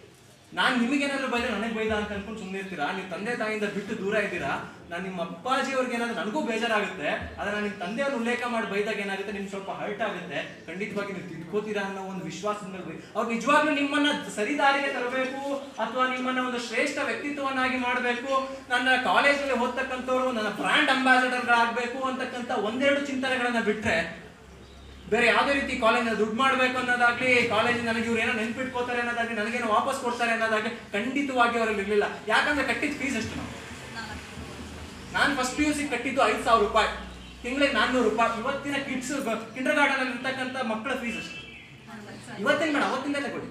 ನಾನ್ ನಿಮಗೇನಾದ್ರೂ ಬೈದ್ರೆ ನನಗೆ ಬೈದ ಅಂತ ಅನ್ಕೊಂಡು ಸುಮ್ಮನೆ ಇರ್ತೀರಾ ನೀವು ತಂದೆ ತಾಯಿಯಿಂದ ಬಿಟ್ಟು ದೂರ ಇದ್ದೀರಾ ನಾನು ನಿಮ್ಮ ಅಪ್ಪಾಜಿ ಅವ್ರಿಗೆ ಏನಾದ್ರು ನನಗೂ ಬೇಜಾರಾಗುತ್ತೆ ಆದ್ರೆ ನಾನು ನಿಮ್ಮ ತಂದೆಯವ್ರು ಉಲ್ಲೇಖ ಮಾಡಿ ಬೈದಾಗ ಏನಾಗುತ್ತೆ ನಿಮ್ಗೆ ಸ್ವಲ್ಪ ಹರ್ಟ್ ಆಗುತ್ತೆ ಖಂಡಿತವಾಗಿ ನೀವು ತಿಳ್ಕೋತೀರಾ ಅನ್ನೋ ಒಂದು ವಿಶ್ವಾಸದ ಮೇಲೆ ಬೈ ಅವ್ರು ನಿಜವಾಗ್ಲೂ ನಿಮ್ಮನ್ನ ಸರಿದಾರಿಗೆ ತರಬೇಕು ಅಥವಾ ನಿಮ್ಮನ್ನ ಒಂದು ಶ್ರೇಷ್ಠ ವ್ಯಕ್ತಿತ್ವವನ್ನಾಗಿ ಮಾಡಬೇಕು ನನ್ನ ಕಾಲೇಜಲ್ಲಿ ಓದ್ತಕ್ಕಂಥವ್ರು ನನ್ನ ಬ್ರಾಂಡ್ ಅಂಬಾಸಡರ್ಗಳಾಗಬೇಕು ಅಂತಕ್ಕಂಥ ಒಂದೆರಡು ಚಿಂತನೆಗಳನ್ನ ಬಿಟ್ರೆ ಬೇರೆ ಯಾವುದೇ ರೀತಿ ಕಾಲೇಜ್ ದುಡ್ಡು ಮಾಡ್ಬೇಕು ಅನ್ನೋದಾಗ್ಲಿ ಕಾಲೇಜ್ ನನಗೆ ಇವ್ರು ಏನೋ ನೆನ್ಪಿಟ್ಕೋತಾರೆ ಅನ್ನೋದಾಗ್ಲಿ ನನಗೇನೋ ವಾಪಸ್ ಕೊಡ್ತಾರೆ ಅನ್ನೋದಾಗ್ಲಿ ಖಂಡಿತವಾಗಿ ಅವರಲ್ಲಿ ಇರಲಿಲ್ಲ ಯಾಕಂದ್ರೆ ಕಟ್ಟಿದ ಫೀಸ್ ಎಷ್ಟು ನಾವು ನಾನು ಫಸ್ಟ್ ಪಿ ಯು ಸಿ ಕಟ್ಟಿದ್ದು ಐದು ಸಾವಿರ ರೂಪಾಯಿ ತಿಂಗಳಿಗೆ ನಾನ್ನೂರು ರೂಪಾಯಿ ಇವತ್ತಿನ ಕಿಡ್ಸ್ ಕಿಂಡರ್ ಗಾರ್ಡನ್ ಅಲ್ಲಿ ಇರ್ತಕ್ಕಂಥ ಮಕ್ಕಳ ಫೀಸ್ ಎಷ್ಟು ಇವತ್ತಿನ ಬೇಡ ಅವತ್ತಿಂದಲೇ ಕೊಡಿ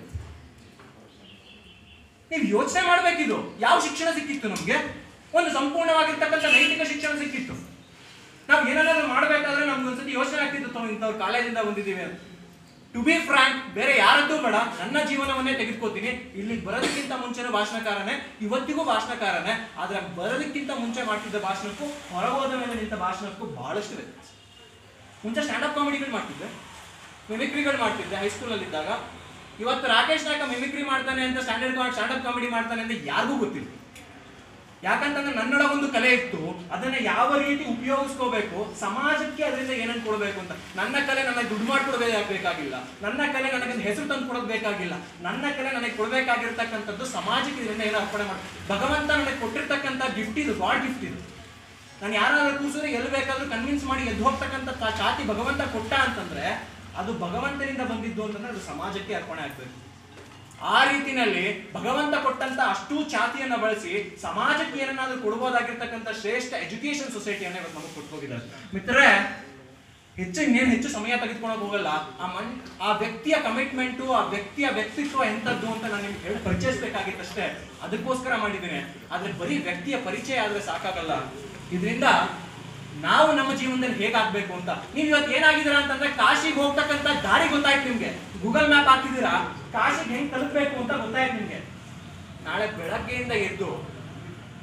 ನೀವು ಯೋಚನೆ ಮಾಡ್ಬೇಕಿದು ಯಾವ ಶಿಕ್ಷಣ ಸಿಕ್ಕಿತ್ತು ನಮ್ಗೆ ಒಂದು ಸಂಪೂರ್ಣವಾಗಿರ್ತಕ್ಕಂಥ ನೈತಿಕ ಶಿಕ್ಷಣ ಸಿಕ್ಕಿತ್ತು ನಾವು ಏನಾದ್ರು ಮಾಡ್ಬೇಕಾದ್ರೆ ನಮ್ಗೆ ಒಂದ್ಸತಿ ಯೋಚನೆ ಆಗ್ತಿತ್ತು ತಾವು ಇಂಥವ್ರು ಕಾಲೇಜಿಂದ ಬಂದಿದ್ದೀವಿ ಅಂತ ಟು ಬಿ ಫ್ರಾಂಕ್ ಬೇರೆ ಯಾರದ್ದೂ ಬೇಡ ನನ್ನ ಜೀವನವನ್ನೇ ತೆಗೆದುಕೋತೀನಿ ಇಲ್ಲಿ ಬರೋದಕ್ಕಿಂತ ಮುಂಚೆನೂ ಭಾಷಣಕಾರನೇ ಇವತ್ತಿಗೂ ಭಾಷಣಕಾರನೇ ಆದ್ರೆ ಬರೋದಕ್ಕಿಂತ ಮುಂಚೆ ಮಾಡ್ತಿದ್ದ ಭಾಷಣಕ್ಕೂ ಹೊರಗೋದ ಮೇಲೆ ನಿಂತ ಭಾಷಣಕ್ಕೂ ಬಹಳಷ್ಟು ವ್ಯತ್ಯಾಸ ಮುಂಚೆ ಸ್ಟ್ಯಾಂಡಪ್ ಕಾಮಿಡಿಗಳು ಮಾಡ್ತಿದ್ದೆ ಮಿಮಿಕ್ರಿಗಳು ಮಾಡ್ತಿದ್ದೆ ಹೈಸ್ಕೂಲಲ್ಲಿ ಇದ್ದಾಗ ಇವತ್ತು ರಾಕೇಶ್ ನಾಯ್ಕ ಮಿಮಿಕ್ರಿ ಮಾಡ್ತಾನೆ ಅಂತ ಸ್ಟ್ಯಾಂಡರ್ಡ್ ಸ್ಟ್ಯಾಂಡಪ್ ಕಾಮಿಡಿ ಮಾಡ್ತಾನೆ ಅಂತ ಯಾರಿಗೂ ಗೊತ್ತಿಲ್ಲ ಯಾಕಂತಂದ್ರೆ ನನ್ನೊಳಗೊಂದು ಕಲೆ ಇತ್ತು ಅದನ್ನ ಯಾವ ರೀತಿ ಉಪಯೋಗಿಸ್ಕೋಬೇಕು ಸಮಾಜಕ್ಕೆ ಅದರಿಂದ ಏನನ್ನು ಕೊಡಬೇಕು ಅಂತ ನನ್ನ ಕಲೆ ನನಗೆ ದುಡ್ಡು ಮಾಡ್ಕೊಡ್ಬೇಕಾಗಿಲ್ಲ ನನ್ನ ಕಲೆ ನನಗೆ ಒಂದು ಹೆಸರು ತಂದು ಕೊಡೋದು ಬೇಕಾಗಿಲ್ಲ ನನ್ನ ಕಲೆ ನನಗೆ ಕೊಡಬೇಕಾಗಿರ್ತಕ್ಕಂಥದ್ದು ಸಮಾಜಕ್ಕೆ ಇದರಿಂದ ಏನೋ ಅರ್ಪಣೆ ಮಾಡಿ ಭಗವಂತ ನನಗೆ ಕೊಟ್ಟಿರ್ತಕ್ಕಂಥ ಗಿಫ್ಟ್ ಇದು ಗಾಡ್ ಗಿಫ್ಟ್ ಇದು ನಾನು ಯಾರಾದ್ರೂ ಕೂಸಿದ್ರೆ ಎಲ್ಲಿ ಬೇಕಾದ್ರೂ ಕನ್ವಿನ್ಸ್ ಮಾಡಿ ಎದ್ದು ಹೋಗ್ತಕ್ಕಂಥ ತಾ- ಚಾತಿ ಭಗವಂತ ಕೊಟ್ಟ ಅಂತಂದ್ರೆ ಅದು ಭಗವಂತನಿಂದ ಬಂದಿದ್ದು ಅಂತಂದ್ರೆ ಅದು ಸಮಾಜಕ್ಕೆ ಅರ್ಪಣೆ ಆಗ್ಬೇಕು ಆ ರೀತಿನಲ್ಲಿ ಭಗವಂತ ಕೊಟ್ಟಂತ ಅಷ್ಟು ಚಾತಿಯನ್ನ ಬಳಸಿ ಸಮಾಜಕ್ಕೆ ಏನನ್ನಾದ್ರೂ ಕೊಡ್ಬೋದಾಗಿರ್ತಕ್ಕಂಥ ಶ್ರೇಷ್ಠ ಎಜುಕೇಶನ್ ಸೊಸೈಟಿಯನ್ನ ಇವತ್ತು ನಮಗೆ ಕೊಟ್ಕೋಗಿದ್ದಾರೆ ಮಿತ್ರರೇ ಹೆಚ್ಚು ಇನ್ನೇನು ಹೆಚ್ಚು ಸಮಯ ತೆಗೆದುಕೊಳಕ್ ಹೋಗಲ್ಲ ಆ ಮನ್ ಆ ವ್ಯಕ್ತಿಯ ಕಮಿಟ್ಮೆಂಟು ಆ ವ್ಯಕ್ತಿಯ ವ್ಯಕ್ತಿತ್ವ ಎಂತದ್ದು ಅಂತ ನಾನು ನಿಮ್ಗೆ ಹೇಳಿ ಪರಿಚಯಿಸ್ಬೇಕಾಗಿತ್ತಷ್ಟೇ ಅದಕ್ಕೋಸ್ಕರ ಮಾಡಿದ್ದೀನಿ ಆದ್ರೆ ಬರೀ ವ್ಯಕ್ತಿಯ ಪರಿಚಯ ಆದ್ರೆ ಸಾಕಾಗಲ್ಲ ಇದರಿಂದ ನಾವು ನಮ್ಮ ಜೀವನದಲ್ಲಿ ಹೇಗಾಗ್ಬೇಕು ಅಂತ ನೀವು ಇವತ್ತು ಏನಾಗಿದ್ದೀರಾ ಅಂತಂದ್ರೆ ಕಾಶಿಗೆ ಹೋಗ್ತಕ್ಕಂಥ ದಾರಿ ಗೊತ್ತಾಯ್ತು ನಿಮ್ಗೆ ಗೂಗಲ್ ಮ್ಯಾಪ್ ಹಾಕಿದ್ದೀರಾ ಕಾಶಿಗೆ ಹೆಂಗ್ ತಲುಪಬೇಕು ಅಂತ ಗೊತ್ತಾಯ್ತು ನಿಮ್ಗೆ ನಾಳೆ ಬೆಳಗ್ಗೆಯಿಂದ ಎದ್ದು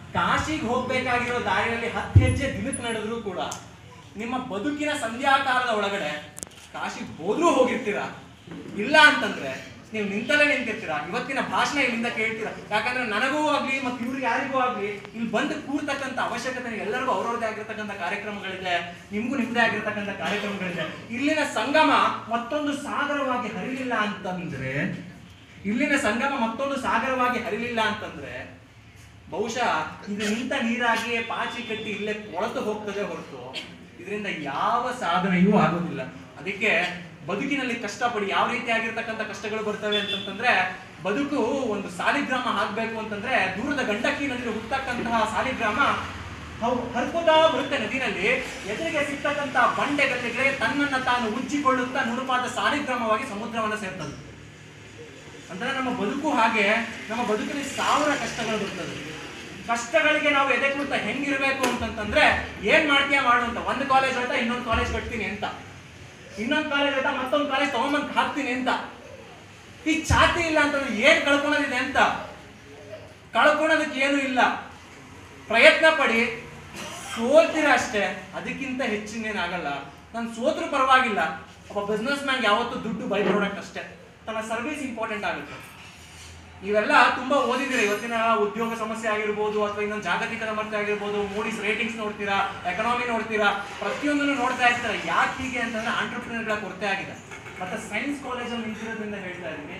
ಕಾಶಿಗೆ ಹೋಗ್ಬೇಕಾಗಿರೋ ದಾರಿಯಲ್ಲಿ ಹತ್ತು ಹೆಜ್ಜೆ ದಿನಕ್ಕೆ ನಡೆದ್ರು ಕೂಡ ನಿಮ್ಮ ಬದುಕಿನ ಸಂಧ್ಯಾಕಾಲದ ಒಳಗಡೆ ಕಾಶಿಗೆ ಹೋದ್ರೂ ಹೋಗಿರ್ತೀರಾ ಇಲ್ಲ ಅಂತಂದ್ರೆ ನೀವು ನಿಂತಲ್ಲೇ ನಿಂತಿರ್ತೀರಾ ಇವತ್ತಿನ ಭಾಷಣ ಇಲ್ಲಿಂದ ಕೇಳ್ತೀರಾ ಯಾಕಂದ್ರೆ ನನಗೂ ಆಗ್ಲಿ ಮತ್ತು ಇವ್ರಿಗೆ ಯಾರಿಗೂ ಆಗ್ಲಿ ಇಲ್ಲಿ ಬಂದು ಕೂರ್ತಕ್ಕಂಥ ಅವಶ್ಯಕತೆ ಎಲ್ಲರಿಗೂ ಅವ್ರವ್ರದೇ ಆಗಿರ್ತಕ್ಕಂಥ ಕಾರ್ಯಕ್ರಮಗಳಿದೆ ನಿಮ್ಗೂ ನಿಮ್ದೇ ಆಗಿರ್ತಕ್ಕಂಥ ಕಾರ್ಯಕ್ರಮಗಳಿದೆ ಇಲ್ಲಿನ ಸಂಗಮ ಮತ್ತೊಂದು ಸಾಗರವಾಗಿ ಹರಿಲಿಲ್ಲ ಅಂತಂದ್ರೆ ಇಲ್ಲಿನ ಸಂಗಮ ಮತ್ತೊಂದು ಸಾಗರವಾಗಿ ಹರಿಲಿಲ್ಲ ಅಂತಂದ್ರೆ ಬಹುಶಃ ಇದು ನಿಂತ ನೀರಾಗಿಯೇ ಪಾಚಿ ಕಟ್ಟಿ ಇಲ್ಲೇ ಕೊಳತು ಹೋಗ್ತದೆ ಹೊರತು ಇದರಿಂದ ಯಾವ ಸಾಧನೆಯೂ ಆಗೋದಿಲ್ಲ ಅದಕ್ಕೆ ಬದುಕಿನಲ್ಲಿ ಕಷ್ಟಪಡಿ ಯಾವ ರೀತಿಯಾಗಿರ್ತಕ್ಕಂಥ ಕಷ್ಟಗಳು ಬರ್ತವೆ ಅಂತಂತಂದ್ರೆ ಬದುಕು ಒಂದು ಸಾಲಿಗ್ರಾಮ ಆಗ್ಬೇಕು ಅಂತಂದ್ರೆ ದೂರದ ಗಂಡಕಿ ನದಿ ಹುಟ್ಟತಕ್ಕಂತಹ ಸಾಲಿಗ್ರಾಮ ಹೌ- ಹರ್ಕೋತಾ ಬರುತ್ತೆ ನದಿನಲ್ಲಿ ಎದುರಿಗೆ ಸಿಗ್ತಕ್ಕಂಥ ಬಂಡೆಗಲ್ಲಿಗೆ ತನ್ನನ್ನ ತಾನು ಉಜ್ಜಿಕೊಳ್ಳುತ್ತಾ ನುಣುಪಾದ ಸಾಲಿಗ್ರಾಮವಾಗಿ ಸಮುದ್ರವನ್ನ ಸೇರ್ತದೆ ಅಂದ್ರೆ ನಮ್ಮ ಬದುಕು ಹಾಗೆ ನಮ್ಮ ಬದುಕಿನಲ್ಲಿ ಸಾವಿರ ಕಷ್ಟಗಳು ಬರ್ತದೆ ಕಷ್ಟಗಳಿಗೆ ನಾವು ಎದೆ ಕೊಡ್ತಾ ಹೆಂಗಿರ್ಬೇಕು ಅಂತಂತಂದ್ರೆ ಏನ್ ಮಾಡ್ತೀಯ ಮಾಡು ಅಂತ ಒಂದು ಕಾಲೇಜ್ ಹೋಯ್ತಾ ಇನ್ನೊಂದು ಕಾಲೇಜ್ ಕಟ್ತೀನಿ ಅಂತ ಇನ್ನೊಂದು ಕಾಲೇಜ್ ಹೋಯ್ತಾ ಮತ್ತೊಂದು ಕಾಲೇಜ್ ತಗೊಂಬಂದ್ ಹಾಕ್ತೀನಿ ಅಂತ ಈ ಛಾತಿ ಇಲ್ಲ ಅಂತಂದ್ರೆ ಏನ್ ಕಳ್ಕೊಳೋದಿದೆ ಅಂತ ಕಳ್ಕೊಳೋದಕ್ಕೆ ಏನು ಇಲ್ಲ ಪ್ರಯತ್ನ ಪಡಿ ಸೋಲ್ತೀರ ಅಷ್ಟೇ ಅದಕ್ಕಿಂತ ಹೆಚ್ಚಿನೇನಾಗಲ್ಲ ನಾನು ಸೋತ್ರು ಪರವಾಗಿಲ್ಲ ಒಬ್ಬ ಬಿಸ್ನೆಸ್ ಮ್ಯಾನ್ ಯಾವತ್ತೂ ದುಡ್ಡು ಬೈ ಪ್ರಾಡಕ್ಟ್ ಅಷ್ಟೇ ತನ್ನ ಸರ್ವಿಸ್ ಇಂಪಾರ್ಟೆಂಟ್ ಆಗುತ್ತೆ ಇವೆಲ್ಲ ತುಂಬಾ ಓದಿದಿರ ಇವತ್ತಿನ ಉದ್ಯೋಗ ಸಮಸ್ಯೆ ಆಗಿರ್ಬೋದು ಅಥವಾ ಇನ್ನೊಂದು ಜಾಗತಿಕ ಸಮಸ್ಯೆ ಆಗಿರ್ಬೋದು ಮೂಡೀಸ್ ರೇಟಿಂಗ್ಸ್ ನೋಡ್ತೀರಾ ಎಕನಾಮಿ ನೋಡ್ತೀರಾ ಪ್ರತಿಯೊಂದನ್ನು ನೋಡ್ತಾ ಇರ್ತೀರಾ ಯಾಕೆ ಹೀಗೆ ಅಂತಂದ್ರೆ ಆಂಟರ್ಪ್ರಿನರ್ಗಳ ಕೊರತೆ ಆಗಿದೆ ಮತ್ತೆ ಸೈನ್ಸ್ ಕಾಲೇಜಲ್ಲಿ ನಿಂತಿರೋದ್ರಿಂದ ಹೇಳ್ತಾ ಇದ್ದೀನಿ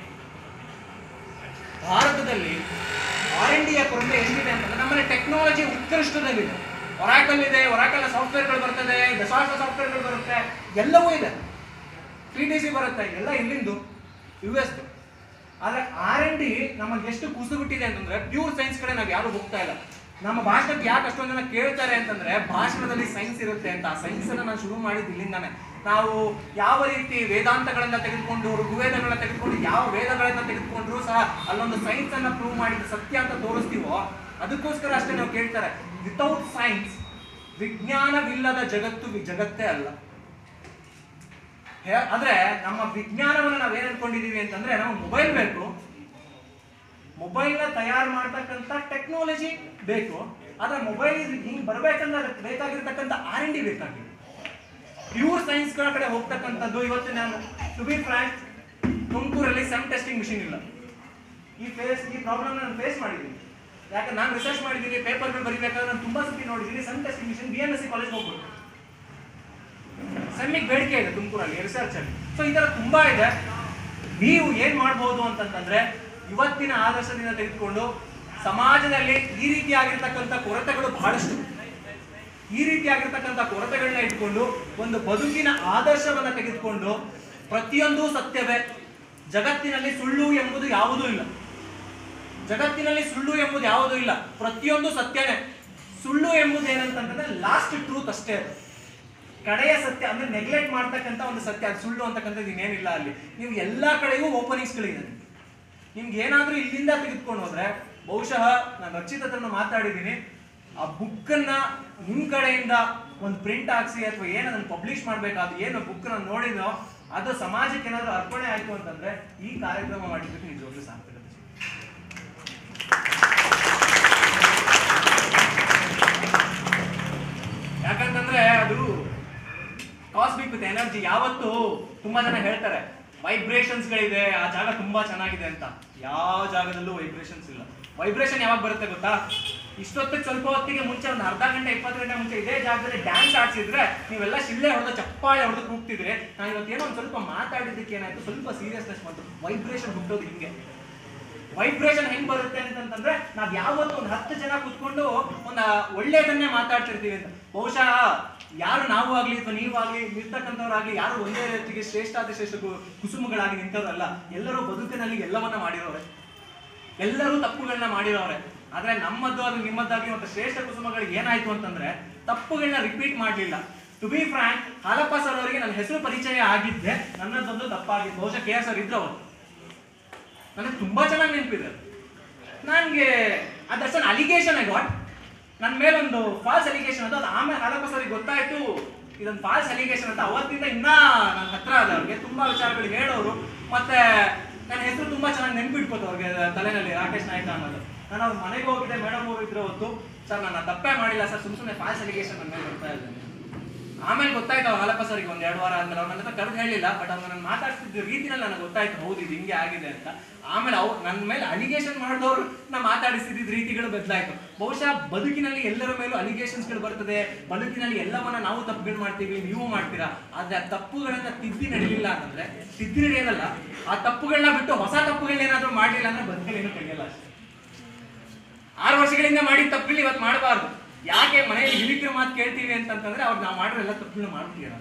ಭಾರತದಲ್ಲಿ ಆರ್ ಎನ್ ಡಿಯ ಕೊರತೆ ಎಷ್ಟಿದೆ ಅಂತಂದ್ರೆ ನಮ್ಮಲ್ಲಿ ಟೆಕ್ನಾಲಜಿ ಉತ್ಕೃಷ್ಟದಲ್ಲಿದೆ ಒರಾಕಲ್ ಇದೆ ಒರಾಕಲ್ ಸಾಫ್ಟ್ವೇರ್ಗಳು ಬರ್ತದೆ ದಶಾಶ ಸಾಫ್ಟ್ವೇರ್ಗಳು ಬರುತ್ತೆ ಎಲ್ಲವೂ ಇದೆ ಪಿ ಟಿ ಸಿ ಬರುತ್ತೆ ಎಲ್ಲ ಇಲ್ಲಿಂದು ಯು ಎಸ್ ಆದ್ರೆ ಆರ್ ಎನ್ ಡಿ ನಮಗೆ ಎಷ್ಟು ಕುಸು ಬಿಟ್ಟಿದೆ ಅಂತಂದ್ರೆ ಪ್ಯೂರ್ ಸೈನ್ಸ್ ಕಡೆ ನಾವು ಯಾರು ಹೋಗ್ತಾ ಇಲ್ಲ ನಮ್ಮ ಭಾಷಣಕ್ಕೆ ಯಾಕೆ ಅಷ್ಟೊಂದು ಜನ ಕೇಳ್ತಾರೆ ಅಂತಂದ್ರೆ ಭಾಷಣದಲ್ಲಿ ಸೈನ್ಸ್ ಇರುತ್ತೆ ಅಂತ ಆ ಸೈನ್ಸ್ ಅನ್ನ ನಾನು ಶುರು ಮಾಡಿದ್ದು ಇಲ್ಲಿಂದಾನೆ ನಾವು ಯಾವ ರೀತಿ ವೇದಾಂತಗಳನ್ನ ತೆಗೆದುಕೊಂಡು ಋಗ್ವೇದಗಳನ್ನ ತೆಗೆದುಕೊಂಡು ಯಾವ ವೇದಗಳನ್ನ ತೆಗೆದುಕೊಂಡ್ರು ಸಹ ಅಲ್ಲೊಂದು ಸೈನ್ಸ್ ಅನ್ನ ಪ್ರೂವ್ ಮಾಡಿದ ಸತ್ಯ ಅಂತ ತೋರಿಸ್ತೀವೋ ಅದಕ್ಕೋಸ್ಕರ ಅಷ್ಟೇ ನಾವು ಕೇಳ್ತಾರೆ ವಿತೌಟ್ ಸೈನ್ಸ್ ವಿಜ್ಞಾನವಿಲ್ಲದ ಜಗತ್ತು ವಿ- ಜಗತ್ತೇ ಅಲ್ಲ ಹೇ- ಆದ್ರೆ ನಮ್ಮ ವಿಜ್ಞಾನವನ್ನ ನಾವೇನ್ ಅನ್ಕೊಂಡಿದೀವಿ ಅಂತಂದ್ರೆ ನಮಗೆ ಮೊಬೈಲ್ ಬೇಕು ಮೊಬೈಲ್ ನ ತಯಾರು ಮಾಡ್ತಕ್ಕಂಥ ಟೆಕ್ನಾಲಜಿ ಬೇಕು ಆದ್ರೆ ಮೊಬೈಲ್ ಹಿಂಗ್ ಬರ್ಬೇಕಂದ್ರೆ ಅದಕ್ಕೆ ಬೇಕಾಗಿರ್ತಕ್ಕಂಥ ಆರ್ ಎನ್ ಡಿ ಬೇಕಾಗಿದೆ ಪ್ಯೂರ್ ಸೈನ್ಸ್ ಗಳ ಕಡೆ ಹೋಗ್ತಕ್ಕಂಥದ್ದು ಇವತ್ತು ನಾನು ಟು ಬಿ ಫ್ರಾಂಕ್ ತುಮಕೂರಲ್ಲಿ ಸೆಮ್ ಟೆಸ್ಟಿಂಗ್ ಮಿಷಿನ್ ಇಲ್ಲ ಈ ಫೇಸ್ ಈ ಪ್ರಾಬ್ಲಮ್ ನಾನು ಫೇಸ್ ಮಾಡಿದ್ದೀನಿ ಯಾಕೆ ನಾನು ರಿಸರ್ಚ್ ಮಾಡಿದ್ದೀನಿ ಪೇಪರ್ಗಳು ಬರೀಬೇಕಾದ್ರೆ ನಾನು ತುಂಬಾ ಸತಿ ನೋಡಿದ್ದೀನಿ SEM testing machine B M S C college ಹೋಗ್ಬೋದು ಸೆಮ್ಮಿಗೆ ಬೇಡಿಕೆ ಇದೆ ತುಮಕೂರಲ್ಲಿ ರಿಸರ್ಚ್ ಅಲ್ಲಿ ಸೊ ಈ ತರ ತುಂಬಾ ಇದೆ ನೀವು ಏನ್ ಮಾಡ್ಬೋದು ಅಂತಂತಂದ್ರೆ ಇವತ್ತಿನ ಆದರ್ಶದಿಂದ ತೆಗೆದುಕೊಂಡು ಸಮಾಜದಲ್ಲಿ ಈ ರೀತಿಯಾಗಿರ್ತಕ್ಕಂಥ ಕೊರತೆಗಳು ಬಹಳಷ್ಟು ಈ ರೀತಿಯಾಗಿರ್ತಕ್ಕಂಥ ಕೊರತೆಗಳನ್ನ ಇಟ್ಕೊಂಡು ಒಂದು ಬದುಕಿನ ಆದರ್ಶವನ್ನ ತೆಗೆದುಕೊಂಡು ಪ್ರತಿಯೊಂದು ಸತ್ಯವೇ ಜಗತ್ತಿನಲ್ಲಿ ಸುಳ್ಳು ಎಂಬುದು ಯಾವುದೂ ಇಲ್ಲ ಜಗತ್ತಿನಲ್ಲಿ ಸುಳ್ಳು ಎಂಬುದು ಯಾವುದೂ ಇಲ್ಲ ಪ್ರತಿಯೊಂದು ಸತ್ಯನೇ ಸುಳ್ಳು ಎಂಬುದು ಏನಂತಂದ್ರೆ ಲಾಸ್ಟ್ ಟ್ರೂತ್ ಅಷ್ಟೇ ಅದು ಕಡೆಯ ಸತ್ಯ ಅಂದ್ರೆ ನೆಗ್ಲೆಕ್ಟ್ ಮಾಡ್ತಕ್ಕಂಥ ಒಂದು ಸತ್ಯ ಅದು ಸುಳ್ಳು ಅಂತಕ್ಕಂಥದ್ದು ಇನ್ನೇನಿಲ್ಲ ಅಲ್ಲಿ ನೀವು ಎಲ್ಲಾ ಕಡೆಗೂ ಓಪನಿಂಗ್ಸ್ಗಳಿದೆ ನಿಮ್ಗೆ ಏನಾದ್ರೂ ಇಲ್ಲಿಂದ ತೆಗೆದುಕೊಂಡು ಹೋದ್ರೆ ಬಹುಶಃ ನಾನು ರಕ್ಷಿತ್ ಹತ್ರನ ಮಾತಾಡಿದ್ದೀನಿ ಆ ಬುಕ್ಕನ್ನ ನಿಮ್ ಕಡೆಯಿಂದ ಒಂದು ಪ್ರಿಂಟ್ ಹಾಕ್ಸಿ ಅಥವಾ ಏನು ಅದನ್ನ ಪಬ್ಲಿಷ್ ಮಾಡ್ಬೇಕಾದ ಏನು ಬುಕ್ ನಾನು ನೋಡಿದ್ನೋ ಅದು ಸಮಾಜಕ್ಕೆ ಏನಾದ್ರೂ ಅರ್ಪಣೆ ಆಯ್ತು ಅಂತಂದ್ರೆ ಈ ಕಾರ್ಯಕ್ರಮ ಮಾಡಿದ್ದಕ್ಕೆ ನಿಜವಾಗ್ಲೂ ಸಾರ್ಥಕತೆ ಯಾಕಂತಂದ್ರೆ ಅದು ಕಾಸ್ಮಿಕ್ ವಿತ್ ಎನರ್ಜಿ ಯಾವತ್ತು ತುಂಬಾ ಜನ ಹೇಳ್ತಾರೆ ವೈಬ್ರೇಷನ್ಸ್ ಗಳಿದೆ ಆ ಜಾಗ ತುಂಬಾ ಚೆನ್ನಾಗಿದೆ ಅಂತ ಯಾವ ಜಾಗದಲ್ಲೂ ವೈಬ್ರೇಷನ್ಸ್ ಇಲ್ಲ ವೈಬ್ರೇಷನ್ ಯಾವಾಗ ಬರುತ್ತೆ ಗೊತ್ತಾ ಇಷ್ಟೊತ್ತಿಗೆ ಸ್ವಲ್ಪ ಹೊತ್ತಿಗೆ ಮುಂಚೆ ಒಂದು ಅರ್ಧ ಗಂಟೆ ಇಪ್ಪತ್ತು ಗಂಟೆ ಮುಂಚೆ ಇದೇ ಜಾಗದಲ್ಲಿ ಡ್ಯಾನ್ಸ್ ಆಡ್ಸಿದ್ರೆ ನೀವೆಲ್ಲ ಶಿಳ್ಳೆ ಹೊಡೆದು ಚಪ್ಪಾಳೆ ಹೊಡೆದು ಕೂಗ್ತಿದ್ರೆ ನಾನು ಇವತ್ತೇನೋ ಒಂದು ಸ್ವಲ್ಪ ಮಾತಾಡಿದ್ದಕ್ಕೆ ಏನಾಯ್ತು ಸ್ವಲ್ಪ ಸೀರಿಯಸ್ನೆಸ್ ಬಂತು ವೈಬ್ರೇಷನ್ ಹುಟ್ಟೋದು ಹಿಂಗೆ ವೈಬ್ರೇಷನ್ ಹೆಂಗ್ ಬರುತ್ತೆ ಅಂತಂತಂದ್ರೆ ನಾವ್ ಯಾವತ್ತು ಒಂದು ಹತ್ತು ಜನ ಕುತ್ಕೊಂಡು ಒಂದು ಒಳ್ಳೇದನ್ನೇ ಮಾತಾಡ್ತಿರ್ತೀವಿ ಅಂತ ಬಹುಶಃ ಯಾರು ನಾವು ಆಗ್ಲಿ ಅಥವಾ ನೀವಾಗ್ಲಿ ಇರ್ತಕ್ಕಂಥವ್ರಾಗ್ಲಿ ಯಾರು ಒಂದೇ ರೀತಿಗೆ ಶ್ರೇಷ್ಠಾತಿ ಶ್ರೇಷ್ಠ ಕು- ಕುಸುಮಗಳಾಗಿ ನಿಂತವರಲ್ಲ ಎಲ್ಲರೂ ಬದುಕಿನಲ್ಲಿ ಎಲ್ಲವನ್ನ ಮಾಡಿರೋರೆ ಎಲ್ಲರೂ ತಪ್ಪುಗಳನ್ನ ಮಾಡಿರೋರೆ ಆದ್ರೆ ನಮ್ಮದ್ದು ಅದು ನಿಮ್ಮದ್ದಾಗಿ ಮತ್ತು ಶ್ರೇಷ್ಠ ಕುಸುಮಗಳಿಗೆ ಏನಾಯ್ತು ಅಂತಂದ್ರೆ ತಪ್ಪುಗಳನ್ನ ರಿಪೀಟ್ ಮಾಡ್ಲಿಲ್ಲ to be frank Halappa sir ಅವರಿಗೆ ನನ್ನ ಹೆಸರು ಪರಿಚಯ ಆಗಿದ್ದೆ ನನ್ನದೊಂದು ತಪ್ಪಾಗಿತ್ತು ಬಹುಶಃ ಕೆ ಎಸ್ ಅವ್ರು ಇದ್ರು ಅವರು ನನಗೆ ತುಂಬಾ ಚೆನ್ನಾಗಿ ನೆನಪಿದೆ ನನಗೆ that's an allegation I got ನನ್ನ ಮೇಲೊಂದು ಫಾಲ್ಸ್ ಅಲಿಗೇಷನ್ ಅದು ಅದು ಆಮೇಲೆ ಹಾಲಪ್ಪ ಸರಿಗೆ ಗೊತ್ತಾಯ್ತು ಇದೊಂದು ಫಾಲ್ಸ್ ಅಲಿಗೇಷನ್ ಅಂತ ಅವತ್ತಿಂದ ಇನ್ನ ನನ್ನ ಹತ್ರ ಅದ ಅವ್ರಿಗೆ ತುಂಬಾ ವಿಚಾರಗಳು ಹೇಳೋರು ಮತ್ತೆ ನನ್ನ ಹೆಸರು ತುಂಬಾ ಚೆನ್ನಾಗಿ ನೆನ್ಪಿಟ್ಕೋತು ಅವ್ರಿಗೆ ತಲೆನಲ್ಲಿ ರಾಕೇಶ್ ನಾಯ್ಕ ಅನ್ನೋದು ನಾನು ಅವ್ರ ಮನೆಗೆ ಹೋಗಿದ್ದೆ ಮೇಡಮ್ ಅವರು ಇದ್ರೆ ಹೊತ್ತು ಸರ್ ನಾನು ತಪ್ಪೇ ಮಾಡಿಲ್ಲ ಸರ್ ಸುಮ್ ಸುಮ್ಮನೆ ಫಾಲ್ಸ್ ಅಲಿಗೇಷನ್ ನನ್ನ ಮೇಲೆ ಬರ್ತಾ ಇದ್ದಾನೆ ಆಮೇಲೆ ಗೊತ್ತಾಯ್ತು ಅವ್ರು ಹಾಲಪ್ಪ ಸರ್ಗೆ ಒಂದ್ ಎರಡು ವಾರ ಆದ್ಮೇಲೆ ಅವ್ರ ನನ್ನ ಹತ್ರ ಕರೆದು ಹೇಳಿಲ್ಲ ಬಟ್ ಅವ್ರು ನಾನು ಮಾತಾಡ್ತಿದ್ದ ರೀತಿನಲ್ಲಿ ನನಗೆ ಗೊತ್ತಾಯ್ತು ಹೌದು ಇದು ಹಿಂಗೆ ಆಗಿದೆ ಅಂತ ಆಮೇಲೆ ಅವ್ರು ನನ್ನ ಮೇಲೆ ಅಲಿಗೇಷನ್ ಮಾಡಿದವ್ರು ನಾ ಮಾತಾಡಿಸಿದ ರೀತಿಗಳು ಬದಲಾಯ್ತು ಬಹುಶಃ ಬದುಕಿನಲ್ಲಿ ಎಲ್ಲರ ಮೇಲೂ ಅಲಿಗೇಷನ್ಸ್ಗಳು ಬರ್ತದೆ ಬದುಕಿನಲ್ಲಿ ಎಲ್ಲವನ್ನ ನಾವು ತಪ್ಪುಗಳು ಮಾಡ್ತೀವಿ ನೀವು ಮಾಡ್ತೀರಾ ಆದ್ರೆ ಆ ತಪ್ಪುಗಳನ್ನ ತಿದ್ದಿ ನಡೀಲಿಲ್ಲ ಅಂತಂದ್ರೆ ತಿದ್ದಿ ನಡೆಯೋದಲ್ಲ ಆ ತಪ್ಪುಗಳನ್ನ ಬಿಟ್ಟು ಹೊಸ ತಪ್ಪುಗಳನ್ನೇನಾದ್ರೂ ಮಾಡ್ಲಿಲ್ಲ ಅಂದ್ರೆ ಬದುಕಲ್ಲಿ ಏನು ಕಲಿಯಲ್ಲ ಅಷ್ಟೇ ಆರು ವರ್ಷಗಳಿಂದ ಮಾಡಿದ ತಪ್ಪುಗಳು ಇವತ್ತು ಮಾಡಬಾರ್ದು ಯಾಕೆ ಮನೆಯಲ್ಲಿ ಹಿರಿಕರ ಮಾತು ಕೇಳ್ತೀವಿ ಅಂತಂತಂದ್ರೆ ಅವ್ರು ನಾವು ಮಾಡಿರೋ ಎಲ್ಲ ತಪ್ಪುಗಳನ್ನ ಮಾಡ್ತೀರ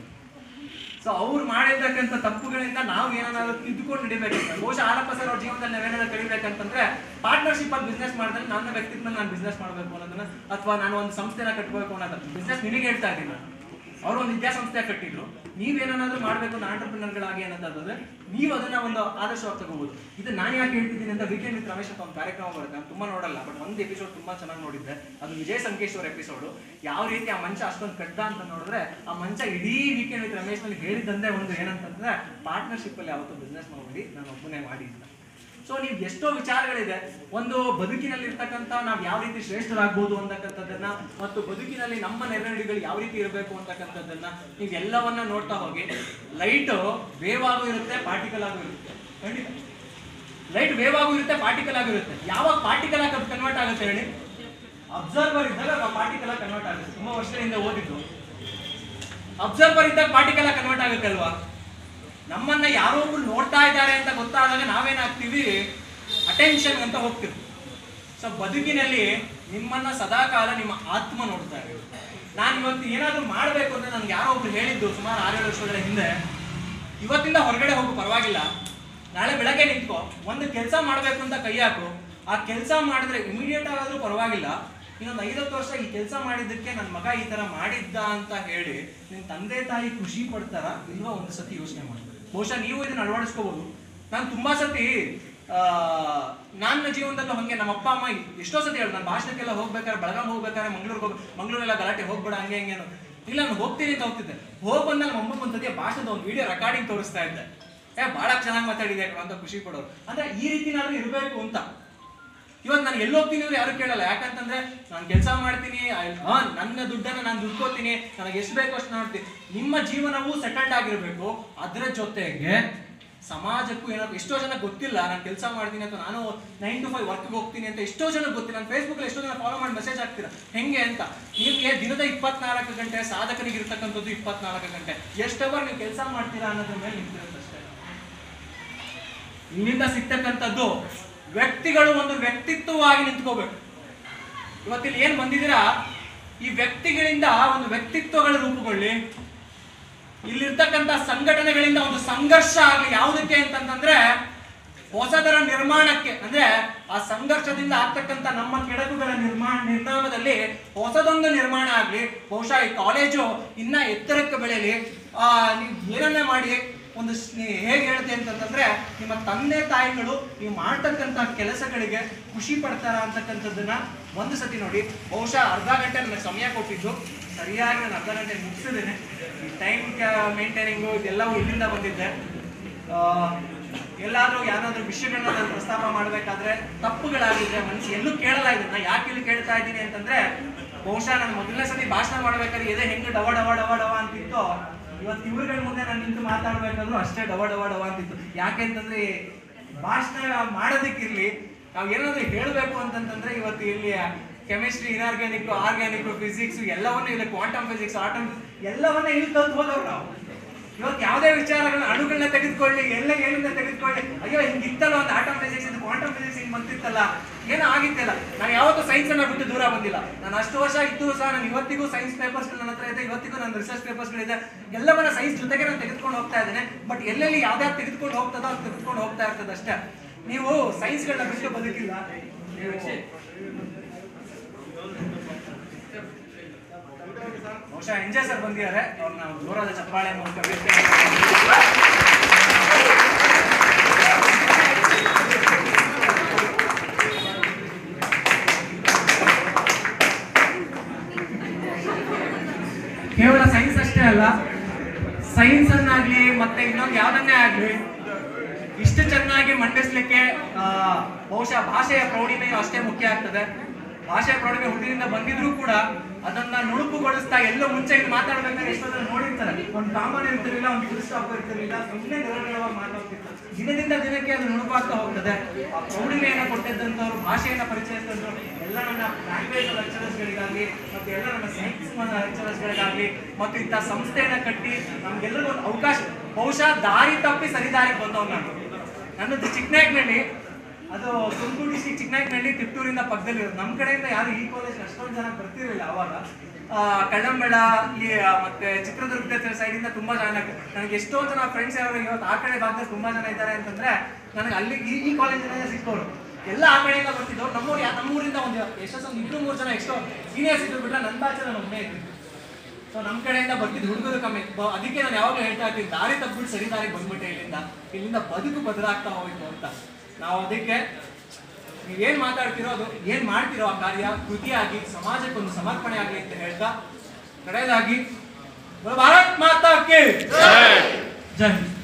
ಸೊ ಅವ್ರು ಮಾಡಿರ್ತಕ್ಕಂಥ ತಪ್ಪುಗಳಿಂದ ನಾವು ಏನಾದ್ರು ತಿದ್ದುಕೊಂಡು ನಡಿಬೇಕಂತ ಬಹುಶಃ ಆಲಪ್ಪ ಸರ್ ಅವ್ರ ಜೀವನದಲ್ಲಿ ನಾವೇನಾದ್ರು ಕಲಿಬೇಕಂತಂದ್ರೆ ಪಾರ್ಟ್ನರ್ಶಿಪ್ ಅಲ್ಲಿ ಬಿಸ್ನೆಸ್ ಮಾಡಿದ್ರೆ ನನ್ನ ವ್ಯಕ್ತಿತ್ವ ನಾನು ಬಿಸ್ನೆಸ್ ಮಾಡಬೇಕು ಅನ್ನೋದನ್ನ ಅಥವಾ ನಾನು ಒಂದು ಸಂಸ್ಥೆನ ಕಟ್ಟಬೇಕು ಅನ್ನೋದು ಬಿಸ್ನೆಸ್ ನಿನಗೆ ಹೇಳ್ತಾ ಇದ್ದೀನಿ ನಾನು ಅವರು ಒಂದು ವಿದ್ಯಾಸಂಸ್ಥೆ ಕಟ್ಟಿದ್ರು ನೀವೇನಾದ್ರೂ ಮಾಡ್ಬೇಕು ಅಂತ ಆಂಟರ್ಪ್ರಿನರ್ಗಳಾಗಿ ಅನ್ನೋದಾದ್ರೆ ನೀವು ಅದನ್ನ ಒಂದು ಆದರ್ಶವಾಗಿ ತಗೋಬಹುದು ಇದು ನಾನು ಯಾಕೆ ಹೇಳ್ತಿದ್ದೀನಿ ಅಂತ ವೀಕೆಂಡ್ ವಿತ್ ರಮೇಶ್ ಅಂತ ಒಂದು ಕಾರ್ಯಕ್ರಮ ಬರುತ್ತೆ ನಾನು ತುಂಬಾ ನೋಡಲ್ಲ ಬಟ್ ಒಂದು ಎಪಿಸೋಡ್ ತುಂಬಾ ಚೆನ್ನಾಗಿ ನೋಡಿದ್ದೆ ಅದು ವಿಜಯ್ ಸಂಕೇಶ್ವರ್ ಎಪಿಸೋಡ್ ಯಾವ ರೀತಿ ಆ ಮಂಚ ಅಷ್ಟೊಂದು ಕಡ್ಡ ಅಂತ ನೋಡಿದ್ರೆ ಆ ಮಂಚ ಇಡೀ ವೀಕೆಂಡ್ ವಿತ್ ರಮೇಶ್ ನಲ್ಲಿ ಹೇಳಿದ್ದಂತೆ ಒಂದು ಏನಂತಂದ್ರೆ ಪಾರ್ಟ್ನರ್ಶಿಪ್ ಅಲ್ಲಿ ಯಾವತ್ತೂ ಬಿಸ್ನೆಸ್ ಮಾಡಬೇಡಿ ನಾನು ಒಬ್ಬನೇ ಮಾಡಿ ಅಂತ ಸೊ ನೀವು ಎಷ್ಟೋ ವಿಚಾರಗಳಿದೆ ಒಂದು ಬದುಕಿನಲ್ಲಿ ಇರ್ತಕ್ಕಂಥ ನಾವು ಯಾವ ರೀತಿ ಶ್ರೇಷ್ಠರಾಗ್ಬೋದು ಅಂತಕ್ಕಂಥದ್ದನ್ನ ಮತ್ತು ಬದುಕಿನಲ್ಲಿ ನಮ್ಮ ನೆರಳಿಗಳು ಯಾವ ರೀತಿ ಇರಬೇಕು ಅಂತಕ್ಕಂಥದ್ದನ್ನ ನೀವು ಎಲ್ಲವನ್ನ ನೋಡ್ತಾ ಹೋಗಿ ಲೈಟ್ ವೇವ್ ಆಗು ಇರುತ್ತೆ ಪಾರ್ಟಿಕಲ್ ಆಗು ಇರುತ್ತೆ ಖಂಡಿತ ಲೈಟ್ ವೇವ್ ಆಗು ಇರುತ್ತೆ ಪಾರ್ಟಿಕಲ್ ಆಗಿರುತ್ತೆ ಯಾವಾಗ ಪಾರ್ಟಿಕಲ್ ಆಗಿ ಕನ್ವರ್ಟ್ ಆಗುತ್ತೆ ಹೇಳಿ ಅಬ್ಸರ್ವರ್ ಇದ್ದಾಗ ಪಾರ್ಟಿಕಲ್ ಆಗಿ ಕನ್ವರ್ಟ್ ಆಗುತ್ತೆ ತುಂಬಾ ವರ್ಷದಿಂದ ಓದಿದ್ದು ಅಬ್ಸರ್ವರ್ ಇದ್ದಾಗ ಪಾರ್ಟಿಕಲ್ ಆಗಿ ಕನ್ವರ್ಟ್ ಆಗುತ್ತೆ ಅಲ್ವಾ ನಮ್ಮನ್ನ ಯಾರೋ ಒಬ್ರು ನೋಡ್ತಾ ಇದ್ದಾರೆ ಅಂತ ಗೊತ್ತಾದಾಗ ನಾವೇನಾಗ್ತೀವಿ ಅಟೆನ್ಷನ್ ಅಂತ ಹೋಗ್ತೀವಿ ಸೊ ಬದುಕಿನಲ್ಲಿ ನಿಮ್ಮನ್ನ ಸದಾಕಾಲ ನಿಮ್ಮ ಆತ್ಮ ನೋಡ್ತಾ ಇದೆ ನಾನು ಇವತ್ತು ಏನಾದ್ರೂ ಮಾಡಬೇಕು ಅಂತ ನನ್ಗೆ ಯಾರೋ ಒಬ್ರು ಹೇಳಿದ್ದು ಸುಮಾರು ಆರೇಳು ವರ್ಷಗಳ ಹಿಂದೆ ಇವತ್ತಿಂದ ಹೊರಗಡೆ ಹೋಗು ಪರವಾಗಿಲ್ಲ ನಾಳೆ ಬೆಳಗ್ಗೆ ನಿಂತ್ಕೋ ಒಂದು ಕೆಲಸ ಮಾಡಬೇಕು ಅಂತ ಕೈ ಹಾಕು ಆ ಕೆಲಸ ಮಾಡಿದ್ರೆ ಇಮಿಡಿಯೇಟ್ ಆಗಾದ್ರೂ ಪರವಾಗಿಲ್ಲ ಇನ್ನೊಂದು ಐವತ್ತು ವರ್ಷ ಈ ಕೆಲಸ ಮಾಡಿದ್ದಕ್ಕೆ ನನ್ನ ಮಗ ಈ ತರ ಮಾಡಿದ್ದ ಅಂತ ಹೇಳಿ ನಿನ್ ತಂದೆ ತಾಯಿ ಖುಷಿ ಪಡ್ತಾರ ಇಲ್ವಾ ಒಂದು ಸತಿ ಯೋಚನೆ ಮಾಡಿ ಬಹುಶಃ ನೀವು ಇದನ್ನ ಅಳವಡಿಸ್ಕೋಬಹುದು ನಾನು ತುಂಬಾ ಸತಿ ಆ, ನನ್ನ ಜೀವನದಲ್ಲೂ ಹಂಗೆ ನಮ್ಮ ಅಪ್ಪ ಅಮ್ಮ ಎಷ್ಟೋ ಸತಿ ಹೇಳಿ ನಾನು ಭಾಷಣಕ್ಕೆಲ್ಲ ಹೋಗ್ಬೇಕಾದ್ರೆ ಬೆಳಗಾಂ ಹೋಗ್ಬೇಕಾದ್ರೆ ಮಂಗ್ಳೂರ್ಗೆ ಹೋಗಿ ಮಂಗ್ಳೂರೆಲ್ಲ ಗಲಾಟೆ ಹೋಗ್ಬೇಡ ಹಂಗೆ ಹಂಗೆ ಅನ್ನೋದು. ಇಲ್ಲ ನಾನು ಹೋಗ್ತೀನಿ ಅಂತ ಹೋಗ್ತಿದ್ದೆ ಹೋಗ್ ಬಂದಾಗ ನಮ್ಮ ಅಮ್ಮಗೆ ಒಂದ್ಸತಿ ಭಾಷಣದ ಒಂದು ವಿಡಿಯೋ ರೆಕಾರ್ಡಿಂಗ್ ತೋರಿಸ್ತಾ ಇದ್ದೆ ಏ ಬಹಳ ಚೆನ್ನಾಗಿ ಮಾತಾಡಿದೆ ಕಣೋ ಅಂತ ಖುಷಿ ಪಡೋರು ಅಂದ್ರೆ ಈ ರೀತಿನಾದ್ರೂ ಇರಬೇಕು ಅಂತ ಇವತ್ತು ನಾನು ಎಲ್ಲಿ ಹೋಗ್ತೀನಿ ಅಂದ್ರೆ ಯಾರು ಕೇಳಲ್ಲ ಯಾಕಂತಂದ್ರೆ ನಾನು ಕೆಲಸ ಮಾಡ್ತೀನಿ I- ಹಾ ನನ್ನ ದುಡ್ಡನ್ನ ನಾನು ದುಡ್ಕೋತೀನಿ ನನಗೆ ಎಷ್ಟು ಬೇಕೋ ಅಷ್ಟು ಮಾಡ್ತೀನಿ ನಿಮ್ಮ ಜೀವನವೂ ಸೆಟಲ್ಡ್ ಆಗಿರ್ಬೇಕು ಅದರ ಜೊತೆಗೆ ಸಮಾಜಕ್ಕೂ ಏನಾದ್ರು ಎಷ್ಟೋ ಜನ ಗೊತ್ತಿಲ್ಲ ನಾನು ಕೆಲಸ ಮಾಡ್ತೀನಿ ಅಥವಾ ನಾನು ನೈನ್ ಟು ಫೈವ್ ವರ್ಕ್ಗೆ ಹೋಗ್ತೀನಿ ಅಂತ ಎಷ್ಟೋ ಜನ ಗೊತ್ತಿಲ್ಲ ನಾನು ಫೇಸ್ಬುಕ್ಕಲ್ಲಿ ಎಷ್ಟೋ ಜನ ಫಾಲೋ ಮಾಡಿ ಮೆಸೇಜ್ ಹಾಕ್ತೀರಾ ಹೆಂಗೆ ಅಂತ ನಿಮಗೆ ದಿನದ ಇಪ್ಪತ್ನಾಲ್ಕು ಗಂಟೆ ಸಾಧಕನಿಗೆ ಇರ್ತಕ್ಕಂಥದ್ದು ಇಪ್ಪತ್ನಾಲ್ಕು ಗಂಟೆ ಎಷ್ಟು ಅವರ್ ನೀವು ಕೆಲಸ ಮಾಡ್ತೀರಾ ಅನ್ನೋದ್ರ ಮೇಲೆ ನಿಂತಿರುತ್ತೆ ಅಷ್ಟೇ ಇಲ್ಲಿಂದ ಸಿಗ್ತಕ್ಕಂಥದ್ದು ವ್ಯಕ್ತಿಗಳು ಒಂದು ವ್ಯಕ್ತಿತ್ವವಾಗಿ ನಿಂತ್ಕೋಬೇಕು ಇವತ್ತಿಲ್ಲಿ ಏನ್ ಬಂದಿದ್ದೀರಾ ಈ ವ್ಯಕ್ತಿಗಳಿಂದ ಒಂದು ವ್ಯಕ್ತಿತ್ವಗಳ ರೂಪುಗೊಳ್ಳಿ ಇಲ್ಲಿರ್ತಕ್ಕಂಥ ಸಂಘಟನೆಗಳಿಂದ ಒಂದು ಸಂಘರ್ಷ ಆಗಲಿ ಯಾವುದಕ್ಕೆ ಅಂತಂತಂದ್ರೆ ಹೊಸದರ ನಿರ್ಮಾಣಕ್ಕೆ ಅಂದ್ರೆ ಆ ಸಂಘರ್ಷದಿಂದ ಆಗ್ತಕ್ಕಂಥ ನಮ್ಮ ಕೆಡಕುಗಳ ನಿರ್ಮಾಣ ನಿರ್ನಾಮದಲ್ಲಿ ಹೊಸದೊಂದು ನಿರ್ಮಾಣ ಆಗ್ಲಿ ಬಹುಶಃ ಈ ಕಾಲೇಜು ಇನ್ನ ಎತ್ತರಕ್ಕೆ ಬೆಳೆಯಲಿ ಆ ನೀವು ಏನನ್ನೇ ಮಾಡಿ ಒಂದು ಸ್ನೇ- ಹೇಗೆ ಹೇಳ್ತೆ ಅಂತಂದ್ರೆ ನಿಮ್ಮ ತಂದೆ ತಾಯಿಗಳು ನೀವು ಮಾಡ್ತಕ್ಕಂಥ ಕೆಲಸಗಳಿಗೆ ಖುಷಿ ಪಡ್ತಾರ ಅಂತಕ್ಕಂಥದ್ದನ್ನ ಒಂದು ಸತಿ ನೋಡಿ ಬಹುಶಃ ಅರ್ಧ ಗಂಟೆ ನನಗೆ ಸಮಯ ಕೊಟ್ಟಿದ್ದು ಸರಿಯಾಗಿ ನಾನು ಅರ್ಧ ಗಂಟೆ ಮುಗಿಸಿದ್ದೇನೆ ಈ ಟೈಮ್ ಮೇಂಟೈನಿಂಗು ಇದೆಲ್ಲವೂ ಇಲ್ಲಿಂದ ಬಂದಿದ್ದೆ ಆ, ಎಲ್ಲಾದ್ರೂ ಯಾವ್ದಾದ್ರು ವಿಷಯಗಳನ್ನ ನಾನು ಪ್ರಸ್ತಾಪ ಮಾಡಬೇಕಾದ್ರೆ ತಪ್ಪುಗಳಾಗಿದ್ರೆ ಮನಸ್ಸು ಎಲ್ಲೂ ಕೇಳಲ್ಲ ಇದನ್ನ ಯಾಕೆ ಇಲ್ಲಿ ಕೇಳ್ತಾ ಇದ್ದೀನಿ ಅಂತಂದ್ರೆ ಬಹುಶಃ ನಾನು ಮೊದಲನೇ ಸತಿ ಭಾಷಣ ಮಾಡ್ಬೇಕಾದ್ರೆ ಎದೆ ಹೆಂಗೆ ಡವ ಡವ ಡವ ಡವ ಅಂತಿತ್ತು ಇವತ್ತು ಇವ್ರುಗಳ ಮುಂದೆ ನಾನು ನಿಂತು ಮಾತಾಡ್ಬೇಕಾದ್ರೂ ಅಷ್ಟೇ ಡವ ಡವ ಡವ ಅಂತಿತ್ತು ಯಾಕೆ ಅಂತಂದ್ರೆ ಭಾಷಣ ಮಾಡೋದಕ್ಕಿರ್ಲಿ ನಾವು ಏನಾದ್ರು ಹೇಳಬೇಕು ಅಂತಂತಂದ್ರೆ ಇವತ್ತು ಇಲ್ಲಿ ಕೆಮಿಸ್ಟ್ರಿ ಇನ್ಆರ್ಗ್ಯಾನಿಕ್ ಆರ್ಗ್ಯಾನಿಕ್ ಫಿಸಿಕ್ಸ್ ಎಲ್ಲವನ್ನೂ ಇಲ್ಲ ಕ್ವಾಂಟಮ್ ಫಿಸಿಕ್ಸ್ ಆಟಮ್ ಎಲ್ಲವನ್ನ ಇಲ್ಲಿ ಕಲ್ತು ಹೋದವ್ರು ನಾವು ಇವತ್ತು ಯಾವುದೇ ವಿಚಾರಗಳನ್ನ ಅಣುಗಳನ್ನ ತೆಗೆದುಕೊಳ್ಳಿ ಎಲ್ಲ ಏನಿಂದ ತೆಗೆದುಕೊಳ್ಳಿ ಅಯ್ಯೋ ಹಿಂಗಿತ್ತಲ್ಲ ಒಂದು ಆಟಮ್ ಫಿಸಿಕ್ಸ್ ಇದು ಕ್ವಾಂಟಮ್ ಫಿಸಿಕ್ಸ್ ಹಿಂಗ್ ಬಂತಿತ್ತಲ್ಲ ಏನೋ ಆಗಿತ್ತಲ್ಲ ನಾನು ಯಾವತ್ತೂ ಸೈನ್ಸ್ ಅನ್ನ ಬಿಟ್ಟು ದೂರ ಬಂದಿಲ್ಲ ನಾನು ಅಷ್ಟು ವರ್ಷ ಇದ್ದು ಸಹ ನಾನು ಇವತ್ತಿಗೂ ಸೈನ್ಸ್ ಪೇಪರ್ಸ್ ನನ್ನ ಹತ್ರ ಇದೆ ಇವತ್ತಿಗೂ ನನ್ನ ರಿಸರ್ಚ್ ಪೇಪರ್ಸ್ ಇದೆ ಎಲ್ಲವನ್ನ ಸೈನ್ಸ್ ಜೊತೆಗೆ ನಾನು ತೆಗೆದುಕೊಂಡು ಹೋಗ್ತಾ ಇದ್ದೇನೆ ಬಟ್ ಎಲ್ಲೆಲ್ಲಿ ಯಾವ್ದಾದ್ರು ತೆಗೆದುಕೊಂಡು ಹೋಗ್ತದೋ ಅದು ತೆಗೆದುಕೊಂಡು ಹೋಗ್ತಾ ಇರ್ತದೆ ಅಷ್ಟೇ ನೀವು ಸೈನ್ಸ್ಗಳನ್ನ ಬಿಟ್ಟು ಬದುಕಿಲ್ಲ ಬಹುಶಃ ಎಂಜಾಯ್ ಸರ್ ಬಂದಿದ್ದಾರೆ ಅವ್ರನ್ನ ಜೋರಾದ ಚಪ್ಪಾಳೆ ಮೂಲಕ ವೇದಿಕೆ ಕೇವಲ ಸೈನ್ಸ್ ಅಷ್ಟೇ ಅಲ್ಲ ಸೈನ್ಸ್ ಅನ್ನಾಗ್ಲಿ ಮತ್ತೆ ಇನ್ನೊಂದು ಯಾವ್ದನ್ನೇ ಆಗ್ಲಿ
ಇಷ್ಟು ಚೆನ್ನಾಗಿ ಮಂಡಿಸ್ಲಿಕ್ಕೆ ಆ, ಬಹುಶಃ ಭಾಷೆಯ ಪ್ರೌಢಿಮೆಯು ಅಷ್ಟೇ ಮುಖ್ಯ ಆಗ್ತದೆ ಭಾಷೆಯ ಪ್ರೌಢಿಮೆ ಹುಟ್ಟಿನಿಂದ ಬಂದಿದ್ರು ಕೂಡ ಅದನ್ನ ನುಣುಪುಗೊಳಿಸ್ತಾ ಎಲ್ಲೋ ಮುಂಚೆ ಇಲ್ಲಿ ಮಾತಾಡ್ಬೇಕಾದ್ರೆ ಎಷ್ಟೋ ಜನ ನೋಡಿರ್ತಾರೆ ಒಂದು ಕಾಮನ್ ಇರ್ತಿರ್ಲಿಲ್ಲ ಒಂದು ಫುಲ್ ಸ್ಟಾಪ್ ಇರ್ತಿರ್ಲಿಲ್ಲ ಸುಮ್ಮನೆ ನಿರರ್ಗಳವಾಗಿ ಮಾತಾಡ್ತಿರ್ತಾರೆ ದಿನದಿಂದ ದಿನಕ್ಕೆ ಅದು ನುಣುಪಾಗ್ತಾ ಹೋಗ್ತದೆ ಆ ಪ್ರೌಢಿಮೆಯನ್ನ ಕೊಟ್ಟಿದ್ದಂಥವ್ರು ಭಾಷೆಯನ್ನ ಪರಿಚಯಿಸಿದಂಥವ್ರು ಎಲ್ಲ ನನ್ನ ಲ್ಯಾಂಗ್ವೇಜ್ ಲೆಕ್ಚರರ್ಸ್ಗಳಿಗಾಗಲಿ ಮತ್ತು ಎಲ್ಲ ನನ್ನ ಸೈನ್ಸ್ ಲೆಕ್ಚರರ್ಸ್ಗಳಿಗಾಗಲಿ ಮತ್ತು ಇಂಥ ಸಂಸ್ಥೆಯನ್ನ ಕಟ್ಟಿ ನಮ್ಗೆಲ್ಲರಿಗೂ ಒಂದು ಅವಕಾಶ ಬಹುಶಃ ದಾರಿ ತಪ್ಪಿ ಸರಿದಾರಿಗೆ ಬಂದವ್ ನಾನು ನನ್ನದು ಚಿಕ್ಕನಾಯಕನಹಳ್ಳಿ ಅದು ತುಮಕೂರು ಡಿಸ್ಟಿಕ್ ಚಿಕ್ಕನಾಯಕನಹಳ್ಳಿ ತಿಪ್ಟೂರಿಂದ ಪಕ್ಕದಲ್ಲಿ ಇರೋದು ನಮ್ಮ ಕಡೆಯಿಂದ ಯಾರು ಈ ಕಾಲೇಜ್ ಅಷ್ಟೊಂದು ಜನ ಬರ್ತಿರಲಿಲ್ಲ ಅವಾಗ ಆ, ಕಳ್ಳಂಬೆಳ ಈ ಆ, ಮತ್ತೆ ಚಿತ್ರದುರ್ಗದ ಸೈಡ್ ಇಂದ ತುಂಬಾ ಜನ ನನಗೆ ಎಷ್ಟೋ ಜನ ಫ್ರೆಂಡ್ಸ್ ಯಾರು ಇವತ್ತು ಆ ಕಡೆ ಭಾಗದಲ್ಲಿ ತುಂಬಾ ಜನ ಇದ್ದಾರೆ ಅಂತಂದ್ರೆ ನನಗೆ ಅಲ್ಲಿ ಈ ಈ ಕಾಲೇಜಿನ ಸಿಕ್ಕೋರು ಎಲ್ಲ ಆ ಕಡೆಯಿಂದ ಬರ್ತಿದ್ದವ್ರು ನಮ್ಮೂರು ಯಾ- ನಮ್ಮೂರಿಂದ ಒಂದು ಎಷ್ಟೋ ಒಂದು ಇಬ್ರು ಮೂರು ಜನ ಎಷ್ಟೋ ಸೀನಿಯರ್ಸ್ ಇದ್ರು ಬಿಟ್ರೆ ನನ್ನ ಬ್ಯಾಚ್ ನಾನು ಒಬ್ಬನೇ ಇದ್ದೀನಿ ಸೊ ನಮ್ಮ ಕಡೆಯಿಂದ ಬರ್ತಿದ್ದು ಹುಡುಗರು ಕಮ್ಮಿ ಬ- ಅದಕ್ಕೆ ನಾನು ಯಾವಾಗಲೂ ಹೇಳ್ತಾ ಇರ್ತೀನಿ ದಾರಿ ತಪ್ಪಿಬಿಟ್ಟು ಸರಿ ದಾರಿಗೆ ಬಂದ್ಬಿಟ್ಟೆ ಇಲ್ಲಿಂದ ಇಲ್ಲಿಂದ ಬದುಕು ಬದಲಾಗ್ತಾ ಹೋಯ್ತು ಅಂತ ನಾವು ಅದಕ್ಕೆ ನೀವೇನ್ ಮಾತಾಡ್ತಿರೋ ಅದು ಏನ್ ಮಾಡ್ತಿರೋ ಆ ಕಾರ್ಯ ಕೃತಿಯಾಗಿ ಸಮಾಜಕ್ಕೊಂದು ಸಮರ್ಪಣೆ ಆಗಲಿ ಅಂತ ಹೇಳ್ತಾ ಕಡೆಯದಾಗಿ ಭಾರತ್ ಮಾತಾ ಕೇ ಜೈ ಹಿಂದ್.